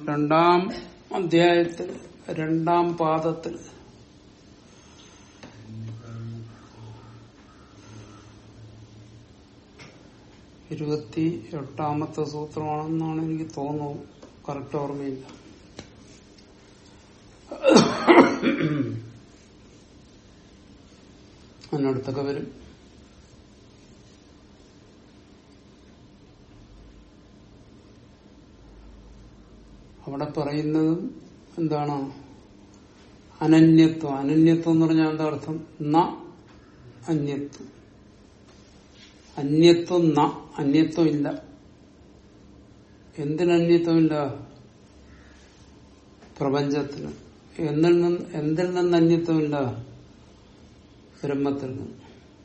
രണ്ടാം അധ്യായത്തിൽ രണ്ടാം പാദത്തിൽ ഇരുപത്തി എട്ടാമത്തെ സൂത്രമാണെന്നാണ് എനിക്ക് തോന്നുന്നത് കറക്റ്റ് ഓർമ്മയില്ല അതിനടുത്തൊക്കെ വരും അവിടെ പറയുന്നതും എന്താണ് അനന്യത്വം അനന്യത്വം എന്ന് പറഞ്ഞാൽ എന്താ അർത്ഥം ന അന്യത്വം അന്യത്വം ന അന്യത്വം ഇല്ല എന്തിനന്യത്വമില്ല പ്രപഞ്ചത്തിന് എന്നിൽ നിന്ന് എന്തിൽ നിന്ന് അന്യത്വമില്ല ബ്രഹ്മത്തിൽ നിന്ന്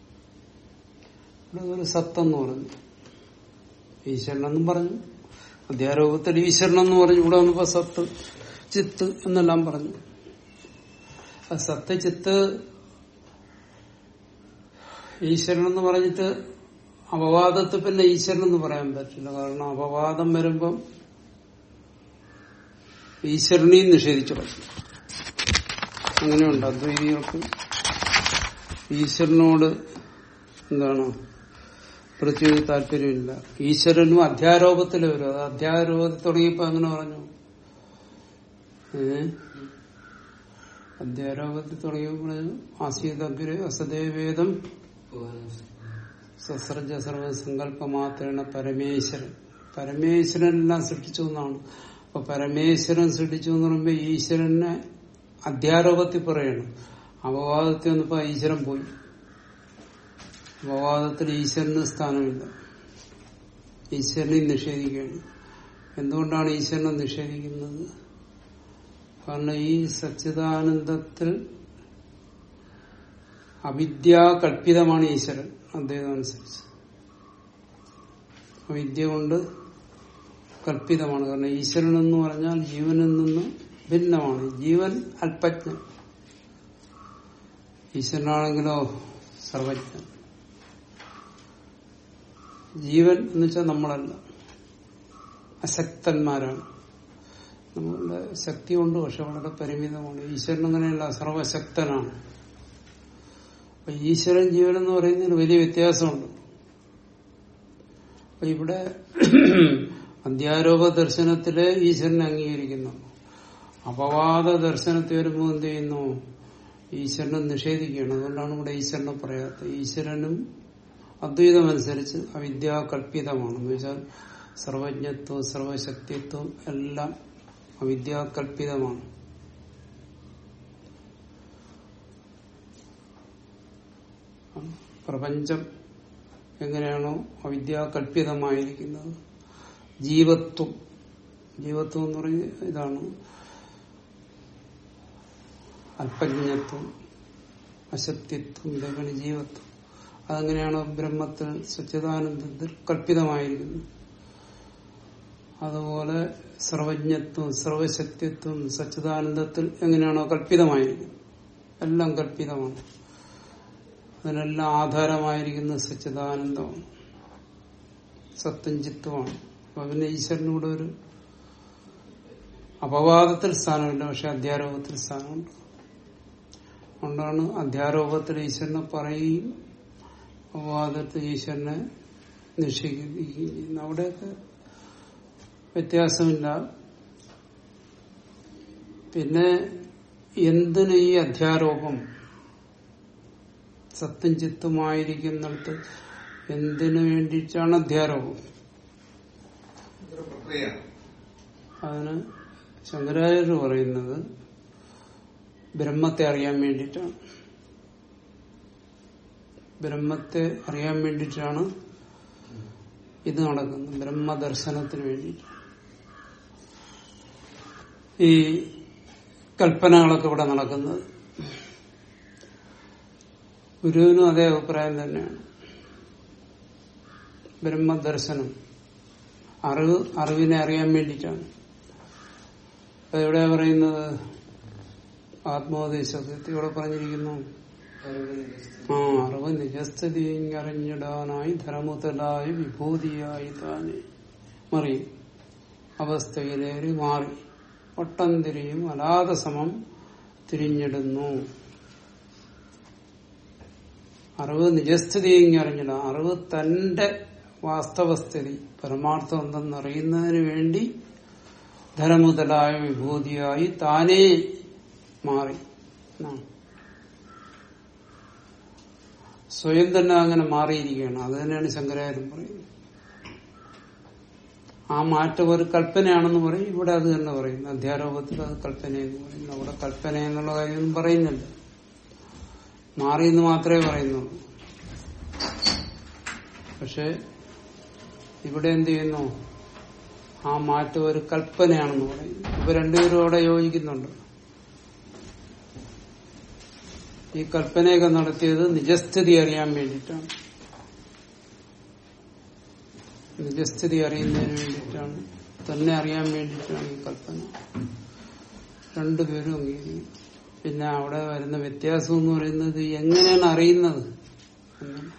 ഇവിടെ ഒരു സത്തെന്ന് പറഞ്ഞു ഈശ്വരനെന്നും പറഞ്ഞു അധ്യാരോപത്തിൽ ഈശ്വരനെന്ന് പറഞ്ഞു ഇവിടെ വന്നപ്പോ സത്ത് ചിത്ത് എന്നെല്ലാം പറഞ്ഞു ആ സത്ത് ചിത്ത് ഈശ്വരൻ എന്ന് പറഞ്ഞിട്ട് അപവാദത്തിൽ പിന്നെ ഈശ്വരൻ എന്ന് പറയാൻ പറ്റില്ല കാരണം അപവാദം വരുമ്പം ഈശ്വരനെയും നിഷേധിച്ചു കളയും അങ്ങനെയുണ്ട് അദ്വൈതികൾക്ക് ഈശ്വരനോട് എന്താണ് പ്രത്യേക താല്പര്യമില്ല ഈശ്വരനും അധ്യാരോപത്തിൽ വരും അത് അധ്യാരോപത്തിൽ തുടങ്ങിയപ്പോ അങ്ങനെ പറഞ്ഞു ഏ അധ്യാരോപത്തിൽ തുടങ്ങിയപ്പോ പറഞ്ഞു ആസീതഗ്ര അസദേവേദം സസ്രജ സർവസങ്കല്പ മാത്രമാണ് പരമേശ്വരൻ പരമേശ്വരനെല്ലാം സൃഷ്ടിച്ചു എന്നാണ് അപ്പൊ പരമേശ്വരൻ സൃഷ്ടിച്ചു എന്ന് പറയുമ്പോ ഈശ്വരനെ അധ്യാരോപത്തിൽ പറയണം അപവാദത്തിൽ വന്നപ്പോ ഈശ്വരൻ പോയി അപവാദത്തിൽ ഈശ്വരന് സ്ഥാനമില്ല ഈശ്വരനെ നിഷേധിക്കുകയാണ് എന്തുകൊണ്ടാണ് ഈശ്വരനെ നിഷേധിക്കുന്നത് കാരണം ഈ സച്ചിദാനന്ദത്തിൽ അവിദ്യാകൽപിതമാണ് ഈശ്വരൻ അദ്ദേഹം അനുസരിച്ച് അവിദ്യ കൊണ്ട് കൽപ്പിതമാണ് കാരണം ഈശ്വരൻ എന്ന് പറഞ്ഞാൽ ജീവനിൽ നിന്ന് ഭിന്നമാണ് ജീവൻ അല്പജ്ഞൻ ഈശ്വരനാണെങ്കിലോ സർവജ്ഞൻ ജീവൻ എന്ന് വെച്ചാൽ നമ്മളല്ല അശക്തന്മാരാണ് നമ്മളുടെ ശക്തിയുണ്ട് പക്ഷെ വളരെ പരിമിതമാണ് ഈശ്വരൻ അങ്ങനെയല്ല സർവശക്തനാണ് അപ്പൊ ഈശ്വരൻ ജീവൻ എന്ന് പറയുന്നതിന് വലിയ വ്യത്യാസമുണ്ട് അപ്പൊ ഇവിടെ അധ്യാരോപ ദർശനത്തില് ഈശ്വരനെ അംഗീകരിക്കുന്നു അപവാദ ദർശനത്തിൽ വരുമ്പോൾ എന്ത് ചെയ്യുന്നു ഈശ്വരനെ നിഷേധിക്കുകയാണ് അതുകൊണ്ടാണ് ഇവിടെ ഈശ്വരനെ പറയാത്തത് ഈശ്വരനും അദ്വൈതമനുസരിച്ച് അവിദ്യാകൽപിതമാണ് എന്ന് വെച്ചാൽ സർവജ്ഞത്വം സർവശക്തിത്വം എല്ലാം അവിദ്യാകൽപിതമാണ് പ്രപഞ്ചം എങ്ങനെയാണോ അവിദ്യാകൽപിതമായിരിക്കുന്നത് ജീവത്വം ജീവത്വം എന്ന് പറഞ്ഞ ഇതാണ് അല്പജ്ഞത്വം അശക്തിത്വം ഇതൊക്കെയാണ് ജീവത്വം അതെങ്ങനെയാണോ ബ്രഹ്മത്തിൽ സച്ചിദാനന്ദത്തിൽ കൽപ്പിതമായിരിക്കുന്നത് അതുപോലെ സർവജ്ഞത്വം സർവശക്തിത്വം സച്ചിദാനന്ദത്തിൽ എങ്ങനെയാണോ കൽപ്പിതമായിരിക്കുന്നത് എല്ലാം കൽപ്പിതമാണ് അതിനെല്ലാം ആധാരമായിരിക്കുന്ന സച്ചിദാനന്ദമാണ് സത്യം ചിത്വമാണ് അപ്പൊ പിന്നെ ഈശ്വരനൂടെ ഒരു അപവാദത്തിൽ സ്ഥാനമില്ല പക്ഷെ അധ്യാരോപത്തിൽ സ്ഥാനമുണ്ട് അതുകൊണ്ടാണ് അധ്യാരോപത്തിൽ ഈശ്വരനെ പറയുകയും അപവാദത്തിൽ ഈശ്വരനെ നിഷേധിക്കുകയും ചെയ്യുന്നത് അവിടെയൊക്കെ വ്യത്യാസമില്ല പിന്നെ എന്തിന് ഈ അധ്യാരോപം സത്യം ചിത്തുമായിരിക്കുന്നിടത്ത് എന്തിനു വേണ്ടിയിട്ടാണ് അധ്യാരോപം അതിന് ശങ്കരാചാര്യ പറയുന്നത് ബ്രഹ്മത്തെ അറിയാൻ വേണ്ടിയിട്ടാണ് ബ്രഹ്മത്തെ അറിയാൻ വേണ്ടിയിട്ടാണ് ഇത് നടക്കുന്നത് ബ്രഹ്മദർശനത്തിന് വേണ്ടിയിട്ട് ഈ കൽപ്പനകളൊക്കെ ഇവിടെ നടക്കുന്നത് ഗുരുവിനും അതേ അഭിപ്രായം തന്നെയാണ് ബ്രഹ്മദർശനം അറിവ് അറിവിനെ അറിയാൻ വേണ്ടിയിട്ടാണ് അപ്പൊ എവിടെയാ പറയുന്നത് ആത്മോപദേശത്തിൽ ഇവിടെ പറഞ്ഞിരിക്കുന്നു ആ അറിവ് നിജസ്ഥിതി അറിഞ്ഞിടാനായി ധർമ്മത്തിലായി വിഭൂതിയായി താനെ മറിയും അവസ്ഥയിലേറി മാറി വട്ടം തിരിയും അലാതെ സമം തിരിഞ്ഞിടുന്നു അറിവ് നിജസ്ഥിതി അറിഞ്ഞില്ല അറിവ് തന്റെ വാസ്തവസ്ഥിതി പരമാർത്ഥം എന്തെന്നറിയുന്നതിന് വേണ്ടി ധനമുതലായ വിഭൂതിയായി താനേ മാറി എന്നാണ്. സ്വയം തന്നെ അങ്ങനെ മാറിയിരിക്കുകയാണ് അത് തന്നെയാണ് ശങ്കരാചാര്യം പറയുന്നത് ആ മാറ്റം ഒരു കൽപ്പനയാണെന്ന് പറയും ഇവിടെ അത് തന്നെ പറയുന്നു അധ്യാരോപത്തിൽ അത് കൽപ്പനയെന്ന് പറയുന്നു അവിടെ കൽപ്പന എന്നുള്ള കാര്യമൊന്നും പറയുന്നില്ല മാറിയെന്ന് മാത്രമേ പറയുന്നുള്ളൂ പക്ഷെ ഇവിടെ എന്ത് ചെയ്യുന്നു ആ മാറ്റം ഒരു കൽപ്പനയാണെന്ന് പറയുന്നു ഇപ്പൊ രണ്ടുപേരും അവിടെ യോജിക്കുന്നുണ്ട് ഈ കൽപ്പനയൊക്കെ നടത്തിയത് നിജസ്ഥിതി അറിയാൻ വേണ്ടിയിട്ടാണ് നിജസ്ഥിതി അറിയുന്നതിന് വേണ്ടിയിട്ടാണ് തന്നെ അറിയാൻ വേണ്ടിയിട്ടാണ് ഈ കൽപ്പന രണ്ടുപേരും അംഗീകരിക്കും പിന്നെ അവിടെ വരുന്ന വ്യത്യാസം എന്ന് പറയുന്നത് എങ്ങനെയാണ് അറിയുന്നത് എന്നാണ്.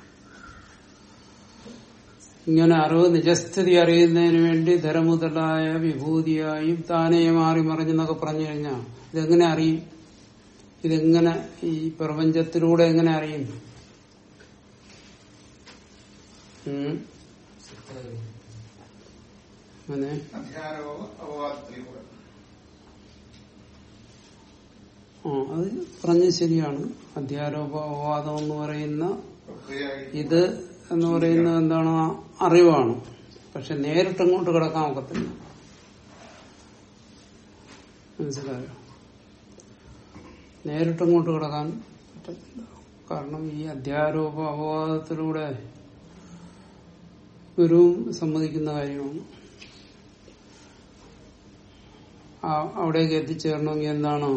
ഇങ്ങനെ അറിവ് നിജസ്ഥിതി അറിയുന്നതിന് വേണ്ടി ധരമുതലായ വിഭൂതിയായും താനേ മാറി മറിഞ്ഞെന്നൊക്കെ പറഞ്ഞു കഴിഞ്ഞാൽ ഇതെങ്ങനെ അറിയും ഇതെങ്ങനെ ഈ പ്രപഞ്ചത്തിലൂടെ എങ്ങനെ അറിയും ഉം. അങ്ങനെ അധ്യാരോ അപവാദത്തിലൂടെ ആ അത് പറഞ്ഞത് ശരിയാണ് അധ്യാരോപവാദം എന്ന് പറയുന്ന പ്രക്രിയയായി ഇത് എന്ന് പറയുന്നത് എന്താണ് അറിവാണ് പക്ഷെ നേരിട്ട് അങ്ങോട്ട് കിടക്കാൻ ഒക്കത്തില്ല മനസ്സിലായോ നേരിട്ട് അങ്ങോട്ട് കിടക്കാൻ പറ്റത്തില്ല കാരണം ഈ അധ്യാരോപ അപവാദത്തിലൂടെ ഗുരുവും സമ്മതിക്കുന്ന കാര്യമാണ് ആ- അവിടേക്ക് എത്തിച്ചേരണമെങ്കിൽ എന്താണ്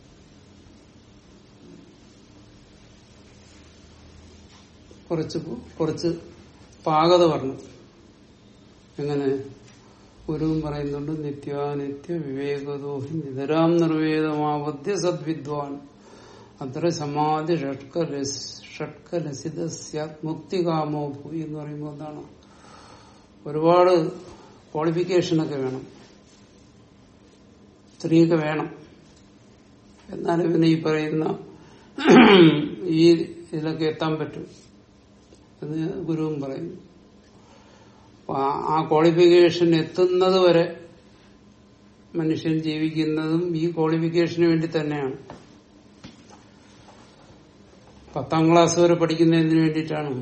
കുറച്ച് പു- കുറച്ച് പാകത വരണം എങ്ങനെ ഗുരുവും പറയുന്നുണ്ട് നിത്യാനിത്യ വിവേകദോഹി നിതരാം നിർവേദമാവദ്യ സദ്വിദ്വാൻ അത്ര സമാധി ഷട്കലസിത മുക്തികാമോ ഭൂയി എന്ന് പറയുമ്പോൾ എന്താണ് ഒരുപാട് ക്വാളിഫിക്കേഷനൊക്കെ വേണം സ്ത്രീയൊക്കെ വേണം എന്നാലും പിന്നെ ഈ പറയുന്ന ഈ ഇതിലൊക്കെ എത്താൻ പറ്റും എന്ന് ഗുരുവും പറയുന്നു അപ്പൊ ആ- ആ ക്വാളിഫിക്കേഷൻ എത്തുന്നത് വരെ മനുഷ്യൻ ജീവിക്കുന്നതും ഈ ക്വാളിഫിക്കേഷന് വേണ്ടി തന്നെയാണ് പത്താം ക്ലാസ് വരെ പഠിക്കുന്നതിന് വേണ്ടിയിട്ടാണ്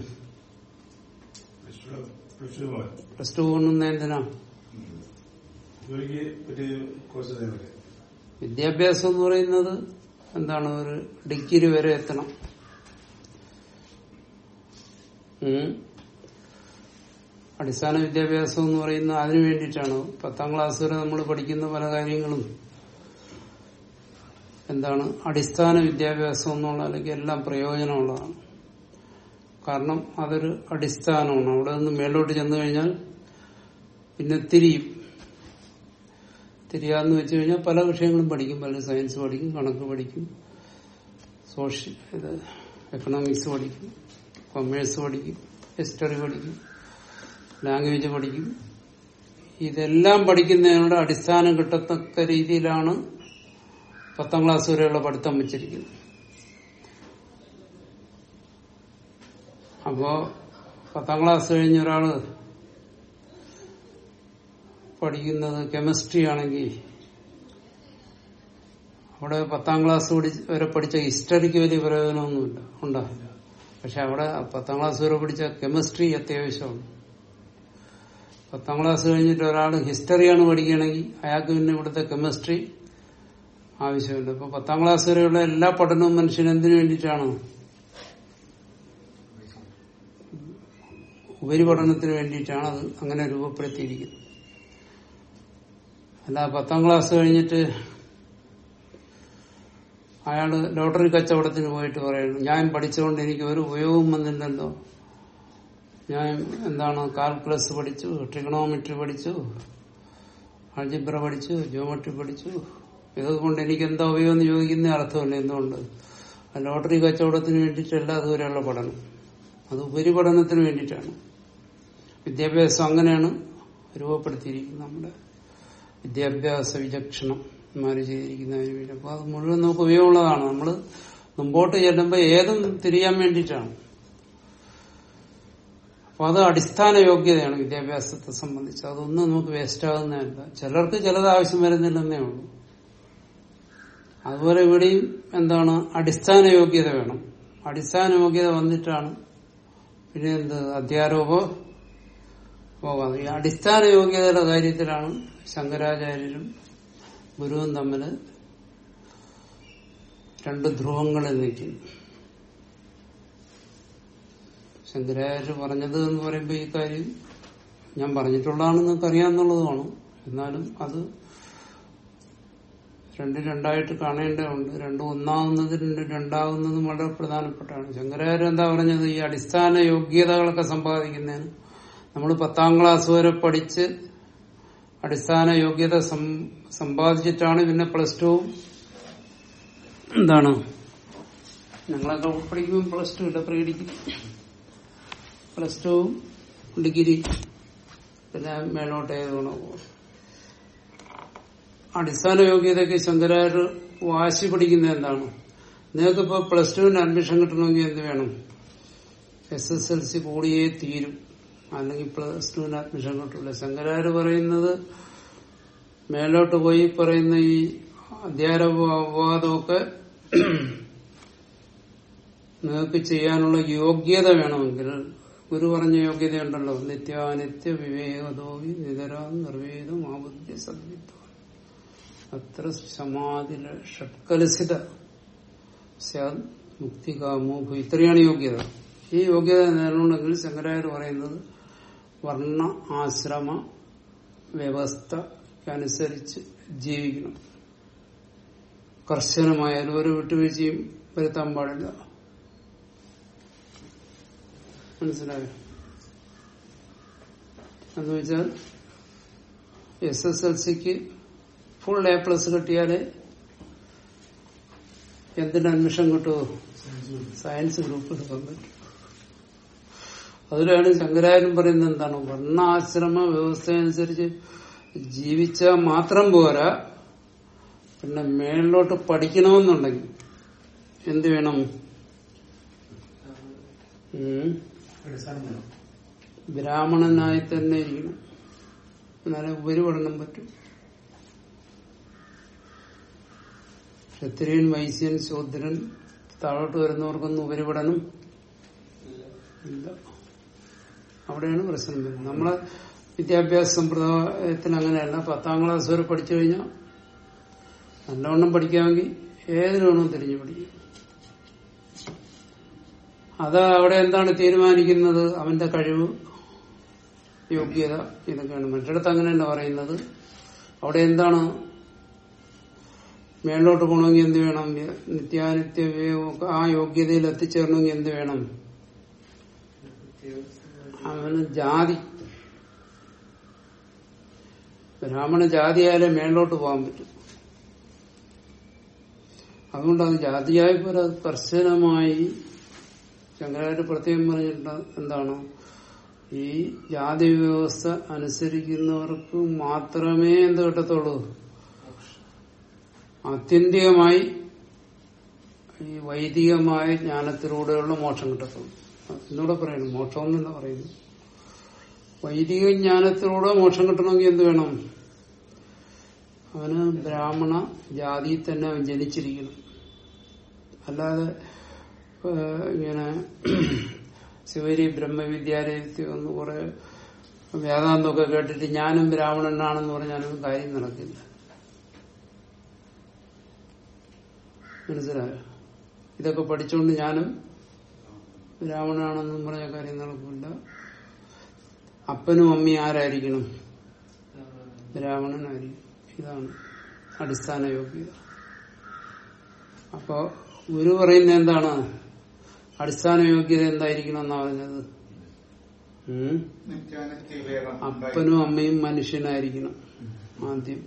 പ്ലസ് ടു പോകാൻ പ്ലസ് ടു കൊണ്ടുവന്ന എന്തിനാ ജോലിക്ക് പറ്റിയ കോഴ്സ് അതേപോലെ വിദ്യാഭ്യാസം എന്ന് പറയുന്നത് എന്താണ് ഒരു ഡിഗ്രി വരെ എത്തണം ഉം. അടിസ്ഥാന വിദ്യാഭ്യാസം എന്ന് പറയുന്നത് അതിനു വേണ്ടിയിട്ടാണ് പത്താം ക്ലാസ് വരെ നമ്മൾ പഠിക്കുന്ന പല കാര്യങ്ങളും എന്താണ് അടിസ്ഥാന വിദ്യാഭ്യാസം എന്നുള്ള അല്ലെങ്കിൽ എല്ലാം പ്രയോജനമുള്ളതാണ് കാരണം അതൊരു അടിസ്ഥാനമാണ് അവിടെ നിന്ന് മേലോട്ട് ചെന്നു കഴിഞ്ഞാൽ പിന്നെ തിരിയും തിരിയാന്ന് വെച്ച് കഴിഞ്ഞാൽ പല വിഷയങ്ങളും പഠിക്കും പല സയൻസ് പഠിക്കും കണക്ക് പഠിക്കും സോഷ്യൽ ഇത് എക്കണോമിക്സ് പഠിക്കും കൊമേഴ്സ് പഠിക്കും ഹിസ്റ്ററി പഠിക്കും ലാംഗ്വേജ് പഠിക്കും ഇതെല്ലാം പഠിക്കുന്നതിനുള്ള അടിസ്ഥാനം കിട്ടത്തക്ക രീതിയിലാണ് പത്താം ക്ലാസ് വരെയുള്ള പഠിത്തം വെച്ചിരിക്കുന്നത് അപ്പോ പത്താം ക്ലാസ് കഴിഞ്ഞ ഒരാള് പഠിക്കുന്നത് കെമിസ്ട്രി ആണെങ്കിൽ അവിടെ പത്താം ക്ലാസ് പഠി- വരെ പഠിച്ച ഹിസ്റ്ററിക്ക് വലിയ പ്രയോജനമൊന്നുമില്ല ഉണ്ടാവില്ല പക്ഷെ അവിടെ പത്താം ക്ലാസ് വരെ പഠിച്ച കെമിസ്ട്രി അത്യാവശ്യമാണ് പത്താം ക്ലാസ് കഴിഞ്ഞിട്ട് ഒരാൾ ഹിസ്റ്ററിയാണ് പഠിക്കുകയാണെങ്കിൽ അയാൾക്ക് പിന്നെ ഇവിടുത്തെ കെമിസ്ട്രി ആവശ്യമുണ്ട് ഇപ്പൊ പത്താം ക്ലാസ് വരെയുള്ള എല്ലാ പഠനവും മനുഷ്യന് എന്തിനു വേണ്ടിയിട്ടാണ് ഉപരിപഠനത്തിന് വേണ്ടിയിട്ടാണ് അത് അങ്ങനെ രൂപപ്പെടുത്തിയിരിക്കുന്നത് അല്ല പത്താം ക്ലാസ് കഴിഞ്ഞിട്ട് അയാള് ലോട്ടറി കച്ചവടത്തിന് പോയിട്ട് പറയുന്നു ഞാൻ പഠിച്ചുകൊണ്ട് എനിക്ക് ഒരു ഉപയോഗം വന്നില്ലല്ലോ ഞാൻ എന്താണ് കാൽക്കുലസ് പഠിച്ചു ട്രിഗണോമെട്രി പഠിച്ചു അൾജിബ്ര പഠിച്ചു ജിയോമെട്രി പഠിച്ചു ഇതുകൊണ്ട് എനിക്ക് എന്താ ഉപയോഗം എന്ന് ചോദിക്കുന്ന അർത്ഥമല്ല എന്തുകൊണ്ട് ആ ലോട്ടറി കച്ചവടത്തിന് വേണ്ടിയിട്ടല്ല അതുവരെയുള്ള പഠനം അത് ഉപരിപഠനത്തിന് വേണ്ടിയിട്ടാണ് വിദ്യാഭ്യാസം അങ്ങനെയാണ് രൂപപ്പെടുത്തിയിരിക്കുന്നത് നമ്മുടെ വിദ്യാഭ്യാസ വിചക്ഷണന്മാര് ചെയ്തിരിക്കുന്നതിന് വേണ്ടി അപ്പൊ അത് മുഴുവൻ നമുക്ക് ഉപയോഗമുള്ളതാണ് നമ്മൾ മുമ്പോട്ട് ചെല്ലുമ്പോൾ ഏതും തിരിയാൻ വേണ്ടിയിട്ടാണ് അപ്പൊ അത് അടിസ്ഥാന യോഗ്യതയാണ് വിദ്യാഭ്യാസത്തെ സംബന്ധിച്ച് അതൊന്നും നമുക്ക് വേസ്റ്റ് ആകുന്നതല്ല ചിലർക്ക് ചിലത് ആവശ്യം വരുന്നില്ലെന്നേ ഉള്ളൂ അതുപോലെ ഇവിടെയും എന്താണ് അടിസ്ഥാന യോഗ്യത വേണം അടിസ്ഥാന യോഗ്യത വന്നിട്ടാണ് പിന്നെ എന്ത് അധ്യാരോപ പോകാതെ ഈ അടിസ്ഥാന യോഗ്യതയുടെ കാര്യത്തിലാണ് ശങ്കരാചാര്യരും ഗുരുവും തമ്മിൽ രണ്ട് ധ്രുവങ്ങളിൽ നിൽക്കുന്നു ശങ്കരാചാര്യ പറഞ്ഞത് എന്ന് പറയുമ്പോൾ ഈ കാര്യം ഞാൻ പറഞ്ഞിട്ടുള്ളതാണെന്ന് നിങ്ങൾക്ക് അറിയാമെന്നുള്ളതുമാണ് എന്നാലും അത് രണ്ട് രണ്ടായിട്ട് കാണേണ്ടതുണ്ട് രണ്ടും ഒന്നാകുന്നതിന് രണ്ടാകുന്നതും വളരെ പ്രധാനപ്പെട്ടാണ് ശങ്കരാചാര്യ എന്താ പറഞ്ഞത് ഈ അടിസ്ഥാന യോഗ്യതകളൊക്കെ സമ്പാദിക്കുന്നതിന് നമ്മൾ പത്താം ക്ലാസ് വരെ പഠിച്ച് അടിസ്ഥാന യോഗ്യത സം- സമ്പാദിച്ചിട്ടാണ് പിന്നെ പ്ലസ് ടു എന്താണ് ഞങ്ങളൊക്കെ പഠിക്കുമ്പോൾ പ്ലസ് ടു ഇല്ല pre degree plus two degree പിന്നെ മേലോട്ട് ഏതോണോ അടിസ്ഥാന യോഗ്യതയ്ക്ക് ശങ്കരാചാര്യ വാശി പഠിക്കുന്നത് എന്താണ് നിങ്ങൾക്കിപ്പോ പ്ലസ് ടുവിന് അഡ്മിഷൻ കിട്ടണമെങ്കിൽ എന്ത് വേണം എസ് എസ് എൽ സി കൂടിയേ തീരും അല്ലെങ്കിൽ പ്ലസ് ടുവിന് അഡ്മിഷൻ കിട്ടില്ല ശങ്കരാചാര്യ പറയുന്നത് മേലോട്ട് പോയി പറയുന്ന ഈ അധ്യാപവാദമൊക്കെ നിങ്ങൾക്ക് ചെയ്യാനുള്ള യോഗ്യത വേണമെങ്കിൽ ഗുരു പറഞ്ഞ യോഗ്യതയുണ്ടല്ലോ നിത്യാനിത്യ വിവേകതോവി നിതര നിർവേദം ആബുദ്ധ്യ സദ്വിത്വം അത്ര സമാധി ഷട്കലസിത സ്യാദ് മുക്തികാമോ ഭൂ ഇത്രയാണ് യോഗ്യത ഈ യോഗ്യത നേടണമെങ്കിൽ ശങ്കരാചാര്യ പറയുന്നത് വർണ്ണ ആശ്രമ വ്യവസ്ഥക്കനുസരിച്ച് ജീവിക്കണം കർശനമായാലും ഒരു വിട്ടുവീഴ്ചയും വരുത്താൻ പാടില്ല മനസ്സിലായോ എന്ന് വെച്ചാൽ എസ് എസ് എൽ സിക്ക് ഫുൾ എ പ്ലസ് കിട്ടിയാല് എന്തിന് അഡ്മിഷൻ കിട്ടുമോ സയൻസ് ഗ്രൂപ്പ് എടുക്കാൻ പറ്റും അതിലാണ് ശങ്കരാചാര്യം പറയുന്നത് എന്താണ് വർണ്ണാശ്രമ വ്യവസ്ഥ അനുസരിച്ച് ജീവിച്ചാൽ മാത്രം പോരാ പിന്നെ മേളിലോട്ട് പഠിക്കണമെന്നുണ്ടെങ്കിൽ എന്ത് വേണം ഉം. ബ്രാഹ്മണനായി തന്നെ ഇരിക്കണം എന്നാലേ ഉപരിപഠനം പറ്റും ക്ഷത്രിയൻ വൈശ്യൻ ശൂദ്രൻ താഴോട്ട് വരുന്നവർക്കൊന്നും ഉപരിപഠനം ഇല്ല അവിടെയാണ് പ്രശ്നം വരുന്നത് നമ്മളെ വിദ്യാഭ്യാസ സമ്പ്രദായത്തിൽ അങ്ങനെയല്ല പത്താം ക്ലാസ് വരെ പഠിച്ചു കഴിഞ്ഞാൽ നല്ലവണ്ണം പഠിക്കാമെങ്കിൽ ഏതിനു വേണോ തിരിഞ്ഞു പഠിക്കും അത് അവിടെ എന്താണ് തീരുമാനിക്കുന്നത് അവന്റെ കഴിവ് യോഗ്യത ഇതൊക്കെയാണ് മറ്റിടത്ത് അങ്ങനെയല്ല പറയുന്നത് അവിടെ എന്താണ് മേളിലോട്ട് പോകണമെങ്കിൽ എന്ത് വേണം നിത്യാനിത്യ വിവേകമൊക്കെ ആ യോഗ്യതയിൽ എത്തിച്ചേരണമെങ്കിൽ എന്ത് വേണം അവന് ജാതി ബ്രാഹ്മണ ജാതിയായാലേ മേളിലോട്ട് പോകാൻ പറ്റും അതുകൊണ്ട് അത് ജാതിയായ പോലെ അത് കർശനമായി ശങ്കരാചാര്യ പ്രത്യേകം പറഞ്ഞിട്ടുണ്ട് എന്താണ് ഈ ജാതി വ്യവസ്ഥ അനുസരിക്കുന്നവർക്ക് മാത്രമേ എന്ത് കിട്ടത്തുള്ളൂ ആത്യന്തികമായി ഈ വൈദികമായ ജ്ഞാനത്തിലൂടെയുള്ള മോക്ഷം കിട്ടത്തുള്ളൂ എന്നൂടെ പറയുന്നു മോക്ഷം എന്നല്ല പറയുന്നു വൈദിക ജ്ഞാനത്തിലൂടെ മോക്ഷം കിട്ടണമെങ്കിൽ എന്ത് വേണം അവന് ബ്രാഹ്മണ ജാതിയിൽ തന്നെ അവൻ ജനിച്ചിരിക്കണം അല്ലാതെ ഏഹ്, ഇങ്ങനെ ശിവരി ബ്രഹ്മവിദ്യാലയത്തിൽ ഒന്ന് കുറെ വേദാന്തമൊക്കെ കേട്ടിട്ട് ഞാനും ബ്രാഹ്മണനാണെന്ന് പറഞ്ഞാലൊന്നും കാര്യം നടക്കില്ല മനസ്സിലായോ ഇതൊക്കെ പഠിച്ചുകൊണ്ട് ഞാനും ബ്രാഹ്മണനാണെന്നും പറഞ്ഞ കാര്യം നടക്കില്ല അപ്പനും അമ്മയും ആരായിരിക്കണം ബ്രാഹ്മണനായിരിക്കും ഇതാണ് അടിസ്ഥാന യോഗ്യത അപ്പോ ഗുരു പറയുന്നത് എന്താണ് അടിസ്ഥാന യോഗ്യത എന്തായിരിക്കണം എന്നാ പറഞ്ഞത് ഉം? നിത്യാനിത്യ വിവേകം അപ്പനും അമ്മയും മനുഷ്യനായിരിക്കണം ആദ്യം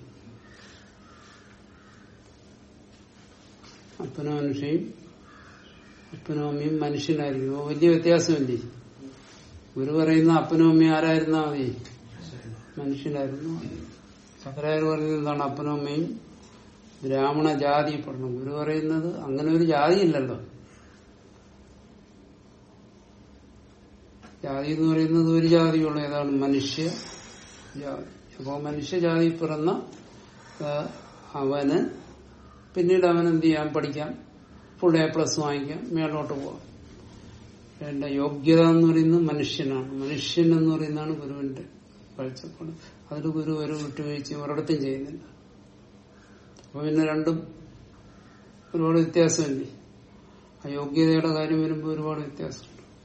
അപ്പനും മനുഷ്യയും അപ്പനും അമ്മയും മനുഷ്യനായിരിക്കും അപ്പൊ വലിയ വ്യത്യാസമില്ലേ ഗുരു പറയുന്ന അപ്പനും അമ്മയും ആരായിരുന്നാ മതി മനുഷ്യനായിരുന്നു മതി. ശങ്കരാചാര്യ പറയുന്നത് എന്താണ് അപ്പനും അമ്മയും ബ്രാഹ്മണ ജാതി പെടണം ഗുരു പറയുന്നത് അങ്ങനെ ഒരു ജാതി ഇല്ലല്ലോ ജാതി എന്ന് പറയുന്നത് ഒരു ജാതിയുള്ള ഏതാണ് മനുഷ്യ ജാതി അപ്പോ മനുഷ്യജാതി പിറന്ന ആ, അവന് പിന്നീട് അവൻ എന്ത് ചെയ്യാം പഠിക്കാം ഫുൾ എ പ്ലസ് വാങ്ങിക്കാം മേലോട്ട് പോവാം വേണ്ട യോഗ്യത എന്ന് പറയുന്നത് മനുഷ്യനാണ് മനുഷ്യൻ എന്ന് പറയുന്നതാണ് ഗുരുവിന്റെ കാഴ്ചപ്പാട് അതിൽ ഗുരു ഒരു വിട്ടുവീഴ്ചയും ഒരിടത്തും ചെയ്യുന്നില്ല അപ്പൊ പിന്നെ രണ്ടും ഒരുപാട് വ്യത്യാസമില്ലേ ആ യോഗ്യതയുടെ കാര്യം വരുമ്പോൾ ഒരുപാട് വ്യത്യാസമുണ്ട്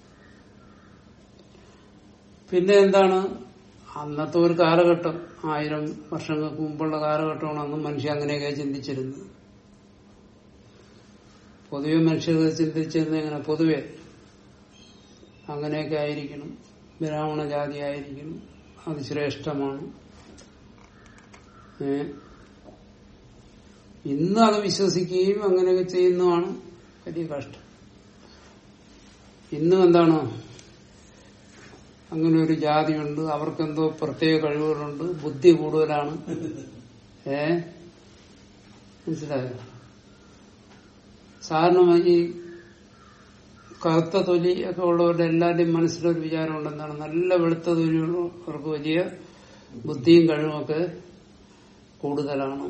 പിന്നെ എന്താണ് അന്നത്തെ ഒരു കാലഘട്ടം ആയിരം വർഷങ്ങൾക്ക് മുമ്പുള്ള കാലഘട്ടമാണ് അന്ന് മനുഷ്യ അങ്ങനെയൊക്കെ ചിന്തിച്ചിരുന്നത് പൊതുവെ മനുഷ്യർ ചിന്തിച്ചിരുന്നത് എങ്ങനെ പൊതുവെ അങ്ങനെയൊക്കെ ആയിരിക്കണം ബ്രാഹ്മണ ജാതി ആയിരിക്കണം അത് ശ്രേഷ്ഠമാണ് ഏ ഇന്ന് അത് വിശ്വസിക്കുകയും അങ്ങനെയൊക്കെ ചെയ്യുന്നതാണ് വലിയ കഷ്ടം ഇന്നും എന്താണ് അങ്ങനെ ഒരു ജാതിയുണ്ട് അവർക്കെന്തോ പ്രത്യേക കഴിവുകളുണ്ട് ബുദ്ധി കൂടുതലാണ് ഏ മനസ്സിലായോ സാധാരണമായി ഈ കറുത്ത തൊലി ഒക്കെ ഉള്ളവരുടെ എല്ലാവരുടെയും മനസ്സിലൊരു വിചാരമുണ്ട് എന്താണ് നല്ല വെളുത്ത തൊലിയുള്ളവർക്ക് വലിയ ബുദ്ധിയും കഴിവുമൊക്കെ കൂടുതലാണ്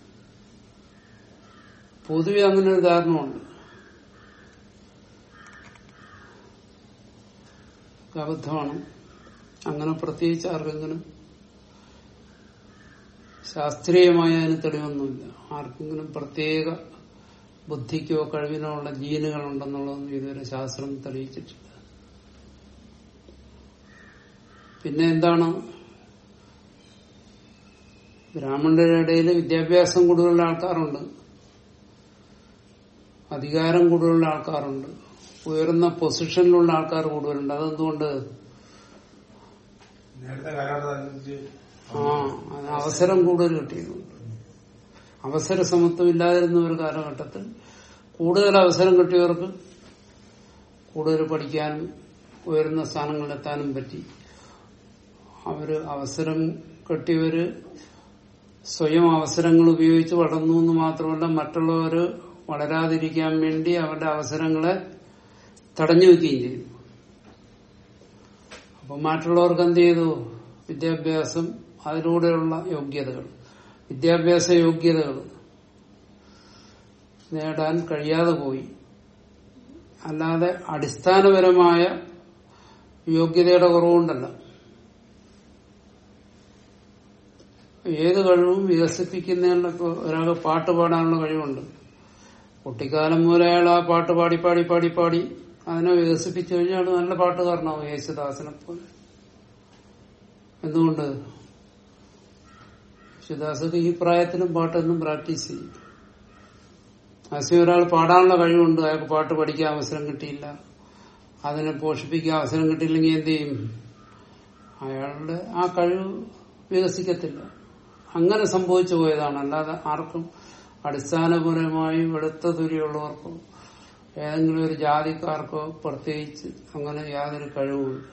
പൊതുവെ അങ്ങനെ ഒരു ധാരണമുണ്ട് ഒക്കെ അബദ്ധമാണ് അങ്ങനെ പ്രത്യേകിച്ച് ആർക്കെങ്കിലും ശാസ്ത്രീയമായ അതിന് തെളിവൊന്നുമില്ല ആർക്കെങ്കിലും പ്രത്യേക ബുദ്ധിക്കോ കഴിവിനോ ഉള്ള ജീനുകൾ ഉണ്ടെന്നുള്ളതൊന്നും ഇതുവരെ ശാസ്ത്രം തെളിയിച്ചിട്ടില്ല പിന്നെ എന്താണ് ബ്രാഹ്മണരുടെ ഇടയിൽ വിദ്യാഭ്യാസം കൂടുതലുള്ള ആൾക്കാരുണ്ട് അധികാരം കൂടുതലുള്ള ആൾക്കാരുണ്ട് ഉയർന്ന പൊസിഷനിലുള്ള ആൾക്കാർ കൂടുതലുണ്ട് അതെന്തുകൊണ്ട് നേരത്തെ കാലഘട്ടത്തനുസരിച്ച് ആ അതിന് അവസരം കൂടുതൽ കിട്ടിയതുകൊണ്ട് അവസര സമത്വം ഇല്ലാതിരുന്ന ഒരു കാലഘട്ടത്തിൽ കൂടുതൽ അവസരം കിട്ടിയവർക്ക് കൂടുതൽ പഠിക്കാനും ഉയർന്ന സ്ഥാനങ്ങളിലെത്താനും പറ്റി അവര് അവസരം കിട്ടിയവര് സ്വയം അവസരങ്ങൾ ഉപയോഗിച്ച് വളർന്നു എന്ന് മാത്രമല്ല മറ്റുള്ളവർ വളരാതിരിക്കാൻ വേണ്ടി അവരുടെ അവസരങ്ങളെ തടഞ്ഞു വെക്കുകയും ചെയ്തു അപ്പൊ മറ്റുള്ളവർക്ക് എന്ത് ചെയ്തു വിദ്യാഭ്യാസം അതിലൂടെയുള്ള യോഗ്യതകൾ വിദ്യാഭ്യാസ യോഗ്യതകൾ നേടാൻ കഴിയാതെ പോയി അല്ലാതെ അടിസ്ഥാനപരമായ യോഗ്യതയുടെ കുറവുണ്ടല്ല ഏത് കഴിവും വികസിപ്പിക്കുന്നതിനുള്ള ഇപ്പൊ ഒരാൾക്ക് പാട്ട് പാടാനുള്ള കഴിവുണ്ട് കുട്ടിക്കാലം മുതലേ അയാൾ ആ പാട്ട് പാടി പാടി പാടി പാടി അതിനെ വികസിപ്പിച്ചു കഴിഞ്ഞാൽ നല്ല പാട്ടുകാരനാവും യേശുദാസിനെ പോലെ എന്തുകൊണ്ട് യേശുദാസൊക്കെ ഈ പ്രായത്തിലും പാട്ടൊന്നും പ്രാക്ടീസ് ചെയ്യും അസി ഒരാൾ പാടാനുള്ള കഴിവുണ്ട് അയാൾക്ക് പാട്ട് പഠിക്കാൻ അവസരം കിട്ടിയില്ല അതിനെ പോഷിപ്പിക്കാൻ അവസരം കിട്ടിയില്ലെങ്കിൽ എന്ത് ചെയ്യും അയാളുടെ ആ കഴിവ് വികസിക്കത്തില്ല അങ്ങനെ സംഭവിച്ചു പോയതാണ് അല്ലാതെ ആർക്കും അടിസ്ഥാനപരമായി വെളുത്ത തുരിയുള്ളവർക്കോ ഏതെങ്കിലും ഒരു ജാതിക്കാർക്കോ പ്രത്യേകിച്ച് അങ്ങനെ യാതൊരു കഴിവുമില്ല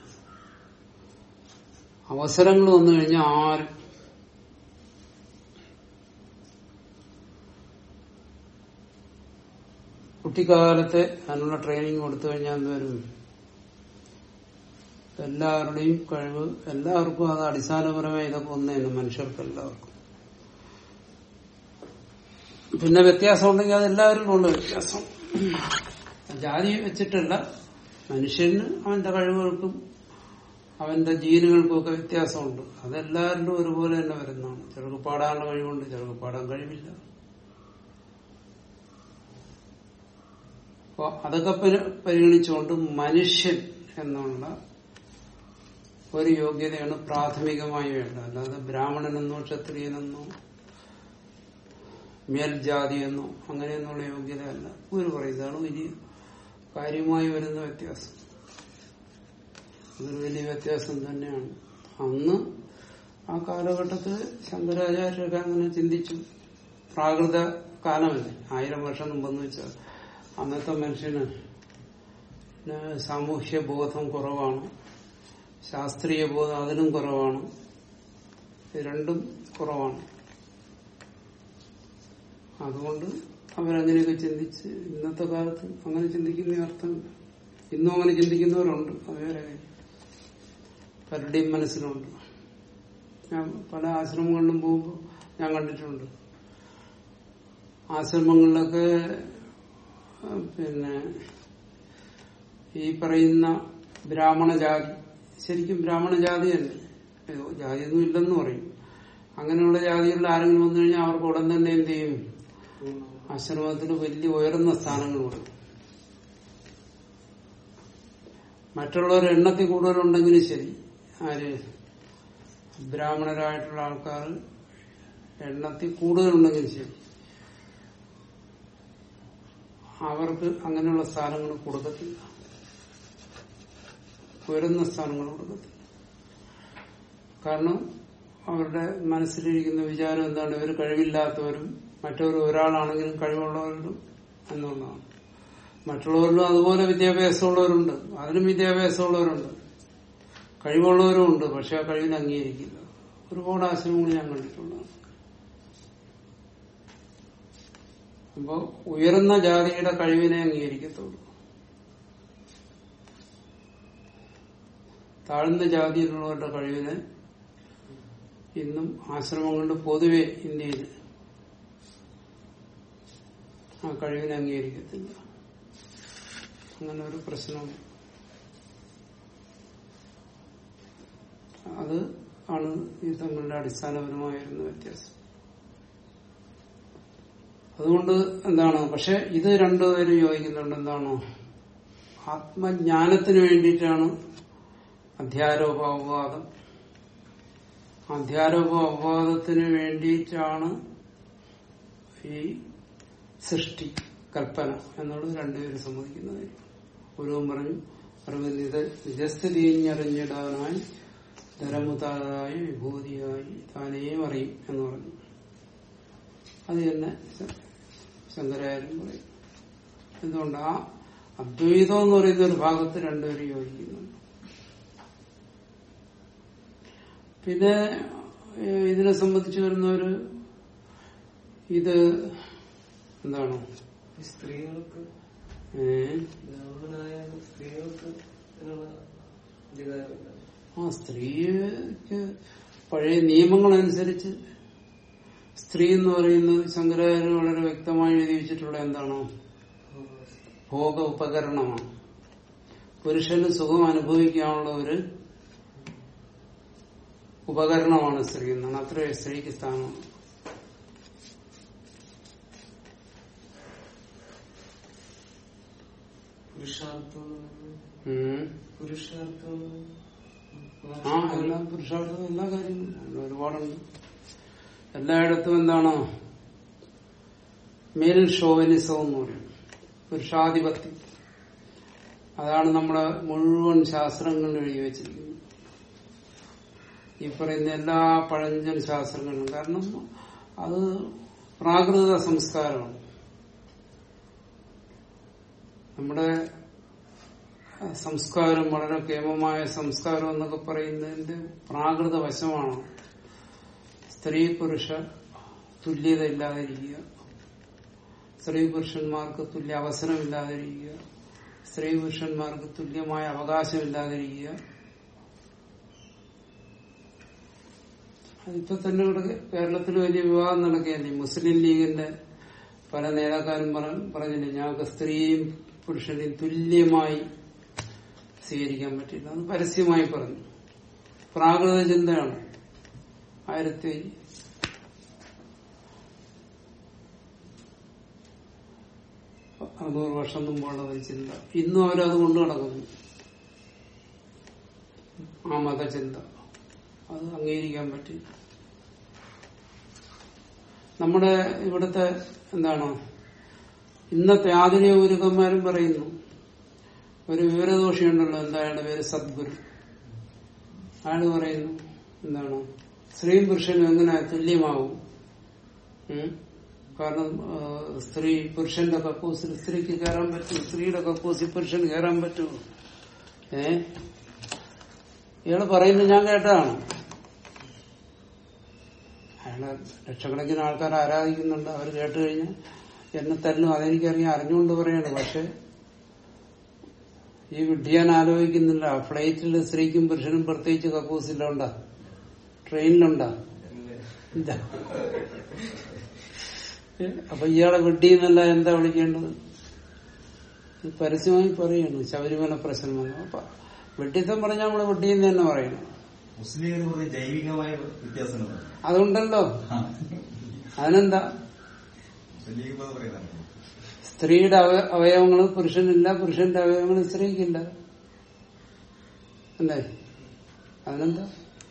അവസരങ്ങൾ വന്നു കഴിഞ്ഞാൽ ആരും കുട്ടിക്കാലത്തെ അതിനുള്ള ട്രെയിനിങ് കൊടുത്തു കഴിഞ്ഞാൽ എന്തുവരും എല്ലാവരുടെയും കഴിവ് എല്ലാവർക്കും അത് അടിസ്ഥാനപരമായി ഇതൊക്കെ ഒന്നേന്ന് മനുഷ്യർക്ക് എല്ലാവർക്കും പിന്നെ വ്യത്യാസം ഉണ്ടെങ്കിൽ അത് എല്ലാവരിലും ഉണ്ട് വ്യത്യാസം ജാതി വെച്ചിട്ടല്ല മനുഷ്യന് അവന്റെ കഴിവുകൾക്കും അവന്റെ ജീനുകൾക്കും ഒക്കെ വ്യത്യാസമുണ്ട് അതെല്ലാവരിലും ഒരുപോലെ തന്നെ വരുന്നതാണ് ചിലർക്ക് പാടാനുള്ള കഴിവുണ്ട് ചിലർക്ക് പാടാൻ കഴിവില്ല അപ്പൊ അതൊക്കെ പരി- പരിഗണിച്ചുകൊണ്ട് മനുഷ്യൻ എന്നുള്ള ഒരു യോഗ്യതയാണ് പ്രാഥമികമായി വേണ്ടത് അല്ലാതെ ബ്രാഹ്മണനെന്നോ ക്ഷത്രിയനെന്നോ മേൽജാതിയെന്നോ അങ്ങനെയൊന്നുള്ള യോഗ്യതയല്ല ഗുരു പറയുന്നതാണ് വലിയ കാര്യമായി വരുന്ന വ്യത്യാസം അതൊരു വലിയ വ്യത്യാസം തന്നെയാണ് അന്ന് ആ കാലഘട്ടത്തിൽ ശങ്കരാചാര്യരൊക്കെ അങ്ങനെ ചിന്തിച്ചു പ്രാകൃത കാലമല്ലേ ആയിരം വർഷം മുമ്പെന്ന് വെച്ചാൽ അന്നത്തെ മനുഷ്യന് ന് സാമൂഹ്യ ബോധം കുറവാണ് ശാസ്ത്രീയ ബോധം അതിനും കുറവാണ് ഇത് രണ്ടും കുറവാണ് അതുകൊണ്ട് അവരങ്ങനെയൊക്കെ ചിന്തിച്ച് ഇന്നത്തെ കാലത്ത് അങ്ങനെ ചിന്തിക്കുന്ന അർത്ഥം ഇന്നും അങ്ങനെ ചിന്തിക്കുന്നവരുണ്ട് അത് വേറെ കാര്യം പലരുടെയും മനസ്സിലുണ്ട് ഞാൻ പല ആശ്രമങ്ങളിലും പോകുമ്പോൾ ഞാൻ കണ്ടിട്ടുണ്ട് ആശ്രമങ്ങളിലൊക്കെ ആ, പിന്നെ ഈ പറയുന്ന ബ്രാഹ്മണ ജാതി ശരിക്കും ബ്രാഹ്മണ ജാതി തന്നെ അയ്യോ, ജാതിയൊന്നും ഇല്ലെന്ന് പറയും അങ്ങനെയുള്ള ജാതികളിൽ ആരെങ്കിലും വന്നു കഴിഞ്ഞാൽ അവർക്ക് ഉടൻ തന്നെ എന്ത് ചെയ്യും ആശ്രമത്തിൽ വലിയ ഉയർന്ന സ്ഥാനങ്ങൾ കൊടുക്കും മറ്റുള്ളവർ എണ്ണത്തിൽ കൂടുതലുണ്ടെങ്കിലും ശരി ആര് ബ്രാഹ്മണരായിട്ടുള്ള ആൾക്കാർ എണ്ണത്തിൽ കൂടുതലുണ്ടെങ്കിലും ശരി അവർക്ക് അങ്ങനെയുള്ള സ്ഥാനങ്ങൾ കൊടുക്കത്തില്ല ഉയർന്ന സ്ഥാനങ്ങൾ കൊടുക്കത്തില്ല കാരണം അവരുടെ മനസ്സിലിരിക്കുന്ന വിചാരം എന്താണ് ഇവർ കഴിവില്ലാത്തവരും മറ്റൊരു ഒരാളാണെങ്കിലും കഴിവുള്ളവരും എന്നുള്ളതാണ് മറ്റുള്ളവരിലും അതുപോലെ വിദ്യാഭ്യാസമുള്ളവരുണ്ട് അതിനും വിദ്യാഭ്യാസമുള്ളവരുണ്ട് കഴിവുള്ളവരും ഉണ്ട് പക്ഷെ ആ കഴിവിനെ അംഗീകരിക്കില്ല ഒരുപാട് ആശ്രമങ്ങൾ ഞാൻ കണ്ടിട്ടുള്ളതാണ് അപ്പോ ഉയർന്ന ജാതിയുടെ കഴിവിനെ അംഗീകരിക്കത്തുള്ളൂ താഴ്ന്ന ജാതിയിലുള്ളവരുടെ കഴിവിനെ ഇന്നും ആശ്രമങ്ങളുടെ പൊതുവെ ഇന്ത്യയിൽ ആ കഴിവിനെ അംഗീകരിക്കത്തില്ല അങ്ങനെ ഒരു പ്രശ്നമുണ്ട് അത് ആണ് ഈ തങ്ങളുടെ അടിസ്ഥാനപരമായിരുന്ന വ്യത്യാസം അതുകൊണ്ട് എന്താണ് പക്ഷെ ഇത് രണ്ടുപേരും യോജിക്കുന്നുണ്ട് എന്താണോ ആത്മജ്ഞാനത്തിന് വേണ്ടിയിട്ടാണ് അധ്യാരോപ അപവാദം അധ്യാരോപ അപവാദത്തിന് വേണ്ടിയിട്ടാണ് ഈ സൃഷ്ടി കൽപ്പന എന്നുള്ളത് രണ്ടുപേരും സമ്മതിക്കുന്നത് ഗുരുവും പറഞ്ഞു അറിവ് നിജ നിജസ്ഥിതിഞ്ഞറിഞ്ഞിടാനായി ധരമുതാതായി വിഭൂതിയായി താനേയും അറിയും എന്ന് പറഞ്ഞു അത് തന്നെ ശ- ശങ്കരാചാര്യം പറയും എന്തുകൊണ്ട് ആ അദ്വൈതം എന്ന് പറയുന്ന ഒരു ഭാഗത്ത് രണ്ടുപേരും യോജിക്കുന്നുണ്ട് പിന്നെ ഏഹ്, ഇതിനെ സംബന്ധിച്ച് വരുന്നവര് ഇത് എന്താണ് ഈ സ്ത്രീകൾക്ക് ഏഹ്, ബ്രാഹ്മണനായ സ്ത്രീകൾക്ക് ഇതിനുള്ള അധികാരമില്ല ആ സ്ത്രീക്ക് പഴയ നിയമങ്ങളനുസരിച്ച് സ്ത്രീ എന്ന് പറയുന്നത് ശങ്കരാചാര്യ വളരെ വ്യക്തമായി എഴുതി വെച്ചിട്ടുള്ള എന്താണോ ഭോഗ ഉപകരണമാണ് പുരുഷന് സുഖം അനുഭവിക്കാനുള്ള ഒരു ഉപകരണമാണ് സ്ത്രീ എന്നാണ് അത്ര സ്ത്രീക്ക് സ്ഥാനമാണ് പുരുഷാർത്ഥം എന്ന് പറയുന്നത് ഉം. പുരുഷാർത്ഥം ആ എല്ലാ പുരുഷാർത്ഥവും എല്ലാ കാര്യങ്ങളും ഉണ്ട്. ഒരുപാടുണ്ട് എല്ലായിടത്തും എന്താണ് മേൽ ഷോവനിസം എന്ന് പറയും പുരുഷാധിപത്യം അതാണ് നമ്മുടെ മുഴുവൻ ശാസ്ത്രങ്ങളിലും എഴുതി വെച്ചിരിക്കുന്നത് ഈ പറയുന്ന എല്ലാ പഴഞ്ചൻ ശാസ്ത്രങ്ങളിലും കാരണം അത് പ്രാകൃത സംസ്കാരമാണ് നമ്മുടെ സംസ്കാരം വളരെ കേമമായ സംസ്കാരം എന്നൊക്കെ പറയുന്നതിന്റെ പ്രാകൃത വശമാണ് സ്ത്രീ പുരുഷ തുല്യത ഇല്ലാതിരിക്കുക സ്ത്രീ പുരുഷന്മാർക്ക് തുല്യ അവസരമില്ലാതിരിക്കുക സ്ത്രീ പുരുഷന്മാർക്ക് തുല്യമായ അവകാശമില്ലാതിരിക്കുക അതിപ്പോ തന്നെ ഇവിടെ കേരളത്തിൽ വലിയ വിവാഹം നടക്കുകയല്ലേ മുസ്ലിം ലീഗിന്റെ പല നേതാക്കാരും പറ- പറഞ്ഞില്ലേ ഞങ്ങൾക്ക് സ്ത്രീയും പുരുഷനെയും തുല്യമായി സ്വീകരിക്കാൻ പറ്റില്ല അത് പരസ്യമായി പറഞ്ഞു പ്രാകൃത ചിന്തയാണ് ആയിരത്തി അറുന്നൂറ് വർഷം മുമ്പുള്ള ഒരു ചിന്ത ഇന്നും അവരത് കൊണ്ടു നടക്കുന്നു ആ മതചിന്ത അത് അംഗീകരിക്കാൻ പറ്റില്ല നമ്മുടെ ഇവിടുത്തെ എന്താണ് ഇന്നത്തെ ആധുനിക ഗുരുക്കന്മാരും പറയുന്നു ഒരു വിവരദോഷിയുണ്ടല്ലോ എന്താ അയാളുടെ പേര് സദ്ഗുരു അയാൾ പറയുന്നു എന്താണ് സ്ത്രീയും പുരുഷനും എങ്ങനെ തുല്യമാവും ഉം? കാരണം ആ, സ്ത്രീ പുരുഷന്റെ കക്കൂസിൽ സ്ത്രീക്ക് കയറാൻ പറ്റും സ്ത്രീയുടെ കക്കൂസിൽ പുരുഷന് കയറാൻ പറ്റുമോ ഏ ഇയാള് പറയുന്നത് ഞാൻ കേട്ടതാണ് അയാൾ ലക്ഷക്കണക്കിന് ആൾക്കാർ ആരാധിക്കുന്നുണ്ട് അവർ കേട്ട് കഴിഞ്ഞാൽ എന്നെ തല്ലും അതെനിക്കറിയാം അറിഞ്ഞുകൊണ്ട് പറയാണ് പക്ഷെ ഈ വിഡ്ഢിയാൻ ആലോചിക്കുന്നില്ല ഫ്ലൈറ്റിൽ സ്ത്രീക്കും പുരുഷനും പ്രത്യേകിച്ച് കക്കൂസിലുണ്ടാ ട്രെയിനിലുണ്ടാ ഇല്ല ഏ, അപ്പൊ ഇയാളെ വിഡ്ഢി എന്നല്ല എന്താ വിളിക്കേണ്ടത് ഇത് പരസ്യമായി പറയാണ് ശബരിമല പ്രശ്നം വന്നു അപ്പൊ വെട്ടിത്തം പറഞ്ഞാൽ നമ്മള് വെട്ടിയെന്ന് തന്നെ പറയണം മുസ്ലിം എന്ന് പറഞ്ഞ ജൈവികമായ വ്യത്യാസങ്ങളാണ് അതുണ്ടല്ലോ അതിനെന്താ മുസ്ലിം ലീഗ് എന്ന് പറയുന്നതാണ് സ്ത്രീയുടെ അവ- അവയവങ്ങൾ പുരുഷനില്ല പുരുഷന്റെ അവയവങ്ങൾ സ്ത്രീക്കില്ല അല്ലേ അതിനെന്താ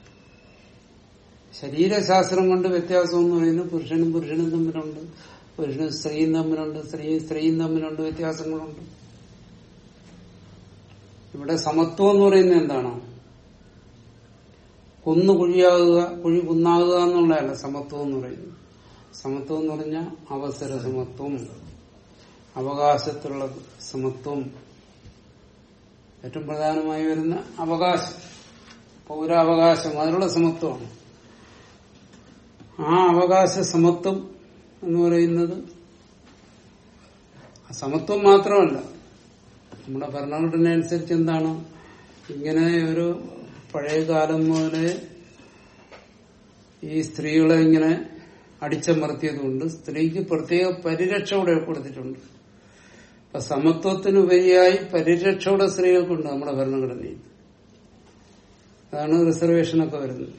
ശരീരശാസ്ത്രം കൊണ്ട് വ്യത്യാസം എന്ന് പറയുന്നത് പുരുഷനും പുരുഷനും തമ്മിലുണ്ട് പുരുഷനും സ്ത്രീയും തമ്മിലുണ്ട് സ്ത്രീയും സ്ത്രീയും തമ്മിലുണ്ട് വ്യത്യാസങ്ങളുണ്ട് ഇവിടെ സമത്വം എന്ന് പറയുന്നത് എന്താണ് കുന്ന് കുഴിയാകുക കുഴി കുന്നാകുക എന്നുള്ളതല്ല സമത്വം എന്ന് പറയുന്നത് സമത്വം എന്ന് പറഞ്ഞാൽ അവസര സമത്വം അവകാശത്തിലുള്ള സമത്വം ഏറ്റവും പ്രധാനമായി വരുന്ന അവകാശം പൗരാവകാശം അതിനുള്ള സമത്വമാണ് ആ അവകാശ സമത്വം എന്ന് പറയുന്നത് സമത്വം മാത്രമല്ല നമ്മുടെ ഭരണഘടന അനുസരിച്ച് എന്താണ് ഇങ്ങനെ ഒരു പഴയ കാലം മുതലേ ഈ സ്ത്രീകളെ ഇങ്ങനെ അടിച്ചമർത്തിയതുകൊണ്ട് സ്ത്രീക്ക് പ്രത്യേക പരിരക്ഷ കൂടെ കൊടുത്തിട്ടുണ്ട് അപ്പൊ സമത്വത്തിനുപരിയായി പരിരക്ഷയുടെ സ്ത്രീകൾക്കുണ്ട് നമ്മുടെ ഭരണഘടനയിൽ അതാണ് റിസർവേഷനൊക്കെ വരുന്നത്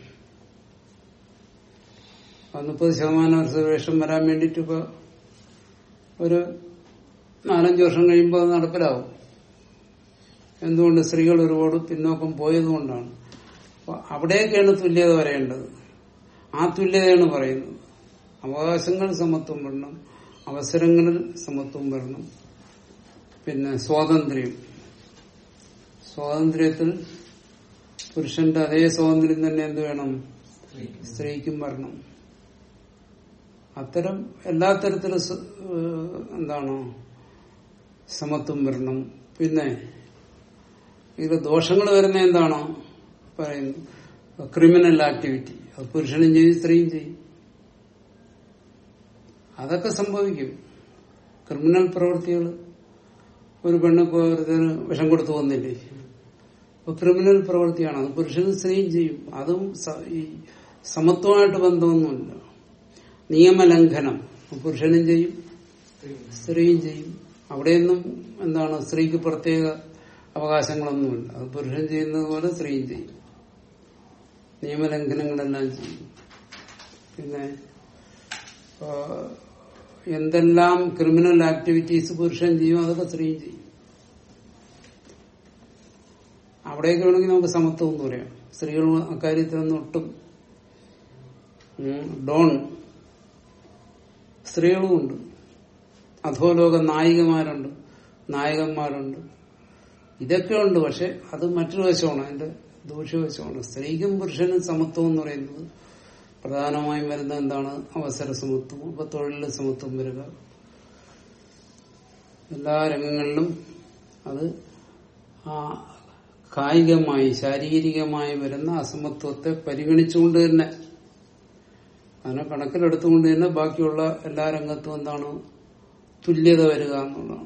ആ മുപ്പത് ശതമാനം റിസർവേഷൻ വരാൻ വേണ്ടിയിട്ട് ഇപ്പൊ ഒരു നാലഞ്ച് വർഷം കഴിയുമ്പോൾ അത് നടപ്പിലാവും എന്തുകൊണ്ട് സ്ത്രീകൾ ഒരുപാട് പിന്നോക്കം പോയതുകൊണ്ടാണ് അപ്പൊ അവിടെയൊക്കെയാണ് തുല്യത വരേണ്ടത് ആ തുല്യതയാണ് പറയുന്നത് അവകാശങ്ങൾ സമത്വം വരണം അവസരങ്ങളിൽ സമത്വം വരണം പിന്നെ സ്വാതന്ത്ര്യം സ്വാതന്ത്ര്യത്തിൽ പുരുഷന്റെ അതേ സ്വാതന്ത്ര്യം തന്നെ എന്ത് വേണം സ്ത്രീക്കും വരണം അത്തരം എല്ലാ തരത്തിലും സ- ഏഹ് എന്താണ് സമത്വം വരണം പിന്നെ ഇത് ദോഷങ്ങൾ വരുന്ന എന്താണ് പറയുന്നു ക്രിമിനൽ ആക്ടിവിറ്റി അത് പുരുഷനും ചെയ്യും സ്ത്രീയും ചെയ്യും അതൊക്കെ സംഭവിക്കും ക്രിമിനൽ പ്രവൃത്തികൾ ഒരു പെണ്ണ് ഇപ്പൊ ഒരുത്തന് വിഷം കൊടുത്തു വന്നില്ലേ അപ്പൊ ക്രിമിനൽ പ്രവൃത്തിയാണ് അത് പുരുഷനും സ്ത്രീയും ചെയ്യും അതും സ- ഈ സമത്വമായിട്ട് ബന്ധമൊന്നുമില്ല നിയമലംഘനം പുരുഷനും ചെയ്യും സ്ത്രീയും ചെയ്യും അവിടെയൊന്നും എന്താണ് സ്ത്രീക്ക് പ്രത്യേക അവകാശങ്ങളൊന്നുമില്ല അത് പുരുഷൻ ചെയ്യുന്നത് പോലെ സ്ത്രീയും ചെയ്യും നിയമലംഘനങ്ങളെല്ലാം ചെയ്യും പിന്നെ ആ, എന്തെല്ലാം ക്രിമിനൽ ആക്ടിവിറ്റീസ് പുരുഷൻ ചെയ്യും അതൊക്കെ സ്ത്രീയും ചെയ്യും അവിടെയൊക്കെ വേണമെങ്കിൽ നമുക്ക് സമത്വം എന്ന് പറയാം സ്ത്രീകൾ അക്കാര്യത്തിലൊന്നും ഒട്ടും ഉം, ഡോൺ സ്ത്രീകളുമുണ്ട് അധോലോക നായികമാരുണ്ട് നായകന്മാരുണ്ട് ഇതൊക്കെ ഉണ്ട് പക്ഷെ അത് മറ്റൊരു വശമാണ് അതിന്റെ ദൂഷ്യവശമാണ് സ്ത്രീക്കും പുരുഷനും സമത്വം എന്ന് പറയുന്നത് പ്രധാനമായും വരുന്നത് എന്താണ് അവസര സമത്വം ഇപ്പൊ തൊഴിലിൽ സമത്വം വരിക എല്ലാ രംഗങ്ങളിലും അത് ആ കായികമായി ശാരീരികമായി വരുന്ന അസമത്വത്തെ പരിഗണിച്ചുകൊണ്ട് തന്നെ അതിനെ കണക്കിലെടുത്തുകൊണ്ട് തന്നെ ബാക്കിയുള്ള എല്ലാ രംഗത്തും എന്താണ് തുല്യത വരിക എന്നുള്ളതാണ്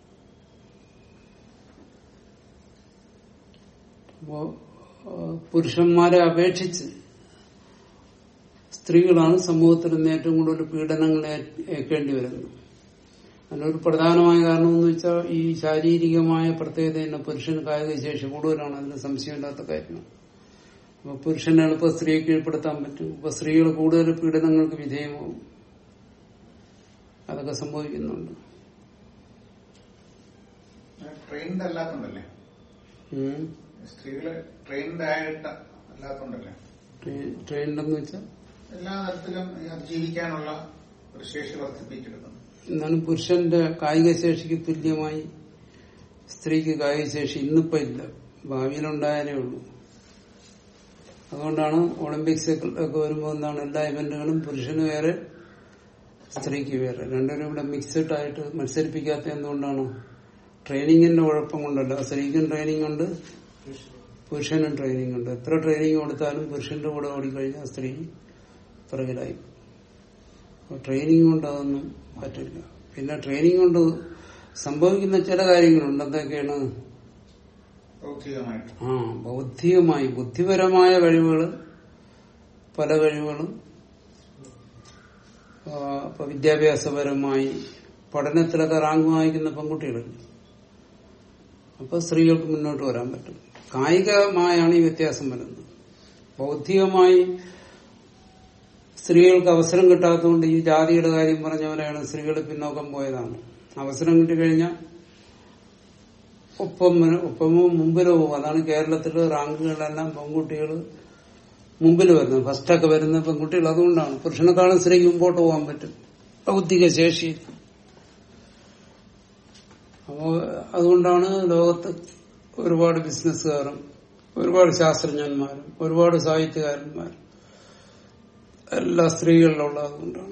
അപ്പോ ആ, പുരുഷന്മാരെ അപേക്ഷിച്ച് സ്ത്രീകളാണ് സമൂഹത്തിൽ നിന്ന് ഏറ്റവും കൂടുതൽ പീഡനങ്ങൾ ഏ- ഏൽക്കേണ്ടി വരുന്നത് അതിനൊരു പ്രധാനമായ കാരണം എന്ന് വെച്ചാൽ ഈ ശാരീരികമായ പ്രത്യേകത തന്നെ പുരുഷന് കായിക ശേഷി കൂടുതലാണ് അതിന് സംശയമില്ലാത്ത കാര്യമാണ് അപ്പൊ പുരുഷനെ എളുപ്പം സ്ത്രീയെ കീഴ്പ്പെടുത്താൻ പറ്റും അപ്പൊ സ്ത്രീകൾ കൂടുതൽ പീഡനങ്ങൾക്ക് വിധേയമാവും അതൊക്കെ സംഭവിക്കുന്നുണ്ട് ട്രെയിൻഡ് അല്ലാത്തോണ്ടല്ലേ ഉം. സ്ത്രീകള് ട്രെയിൻഡ് ആയിട്ട് അല്ലാത്തോണ്ടല്ലേ ട്രെയിൻ- ട്രെയിനിലെന്ന് വെച്ചാൽ എല്ലാ തരത്തിലും ജീവിക്കാനുള്ള ഒരു ശേഷി വർദ്ധിപ്പിച്ചെടുക്കുന്നു എന്നാലും പുരുഷന്റെ കായിക ശേഷിക്ക് തുല്യമായി സ്ത്രീക്ക് കായിക ശേഷി ഇന്നിപ്പോ ഇല്ല ഭാവിയിലുണ്ടായാലേ ഉള്ളൂ അതുകൊണ്ടാണ് ഒളിമ്പിക്സ് ഒക്കെ വരുമ്പോൾ എന്താണ് എല്ലാ ഇവന്റുകളും പുരുഷന് വേറെ സ്ത്രീക്ക് വേറെ രണ്ടുപേരും ഇവിടെ മിക്സഡ് ആയിട്ട് മത്സരിപ്പിക്കാത്ത എന്തുകൊണ്ടാണ് ട്രെയിനിങ്ങിന്റെ കുഴപ്പം കൊണ്ടല്ല സ്ത്രീക്കും ട്രെയിനിങ് ഉണ്ട് പുരുഷനും ട്രെയിനിങ് ഉണ്ട് എത്ര ട്രെയിനിങ് കൊടുത്താലും പുരുഷന്റെ കൂടെ ഓടിക്കഴിഞ്ഞാൽ സ്ത്രീ പിറകിലായി ട്രെയിനിങ് കൊണ്ട് അതൊന്നും പറ്റില്ല പിന്നെ ട്രെയിനിങ് കൊണ്ട് സംഭവിക്കുന്ന ചില കാര്യങ്ങളുണ്ട് എന്തൊക്കെയാണ് ഭൗതികമായിട്ട് ആ ബൗദ്ധികമായി ബുദ്ധിപരമായ കഴിവുകൾ പല കഴിവുകളും ആ, ഇപ്പൊ വിദ്യാഭ്യാസപരമായി പഠനത്തിലൊക്കെ റാങ്ക് വാങ്ങിക്കുന്ന പെൺകുട്ടികളുണ്ട് അപ്പൊ സ്ത്രീകൾക്ക് മുന്നോട്ട് വരാൻ പറ്റും കായികമായാണ് ഈ വ്യത്യാസം വരുന്നത് ബൗദ്ധികമായി സ്ത്രീകൾക്ക് അവസരം കിട്ടാത്തതുകൊണ്ട് ഈ ജാതിയുടെ കാര്യം പറഞ്ഞവരെയാണ് സ്ത്രീകൾ പിന്നോക്കം പോയതാണ് അവസരം കിട്ടിക്കഴിഞ്ഞാൽ ഒപ്പം ഒപ്പമോ മുമ്പിലോ പോകും അതാണ് കേരളത്തിലെ റാങ്കുകളെല്ലാം പെൺകുട്ടികൾ മുമ്പിൽ വരുന്നത് ഫസ്റ്റൊക്കെ വരുന്ന പെൺകുട്ടികൾ അതുകൊണ്ടാണ് പുരുഷനെക്കാളും സ്ത്രീക്ക് മുമ്പോട്ട് പോകാൻ പറ്റും ബൗദ്ധിക ശേഷി അപ്പോ അതുകൊണ്ടാണ് ലോകത്ത് ഒരുപാട് ബിസിനസ്സുകാരും ഒരുപാട് ശാസ്ത്രജ്ഞന്മാരും ഒരുപാട് സാഹിത്യകാരന്മാരും എല്ലാ സ്ത്രീകളിലുള്ളത് അതുകൊണ്ടാണ്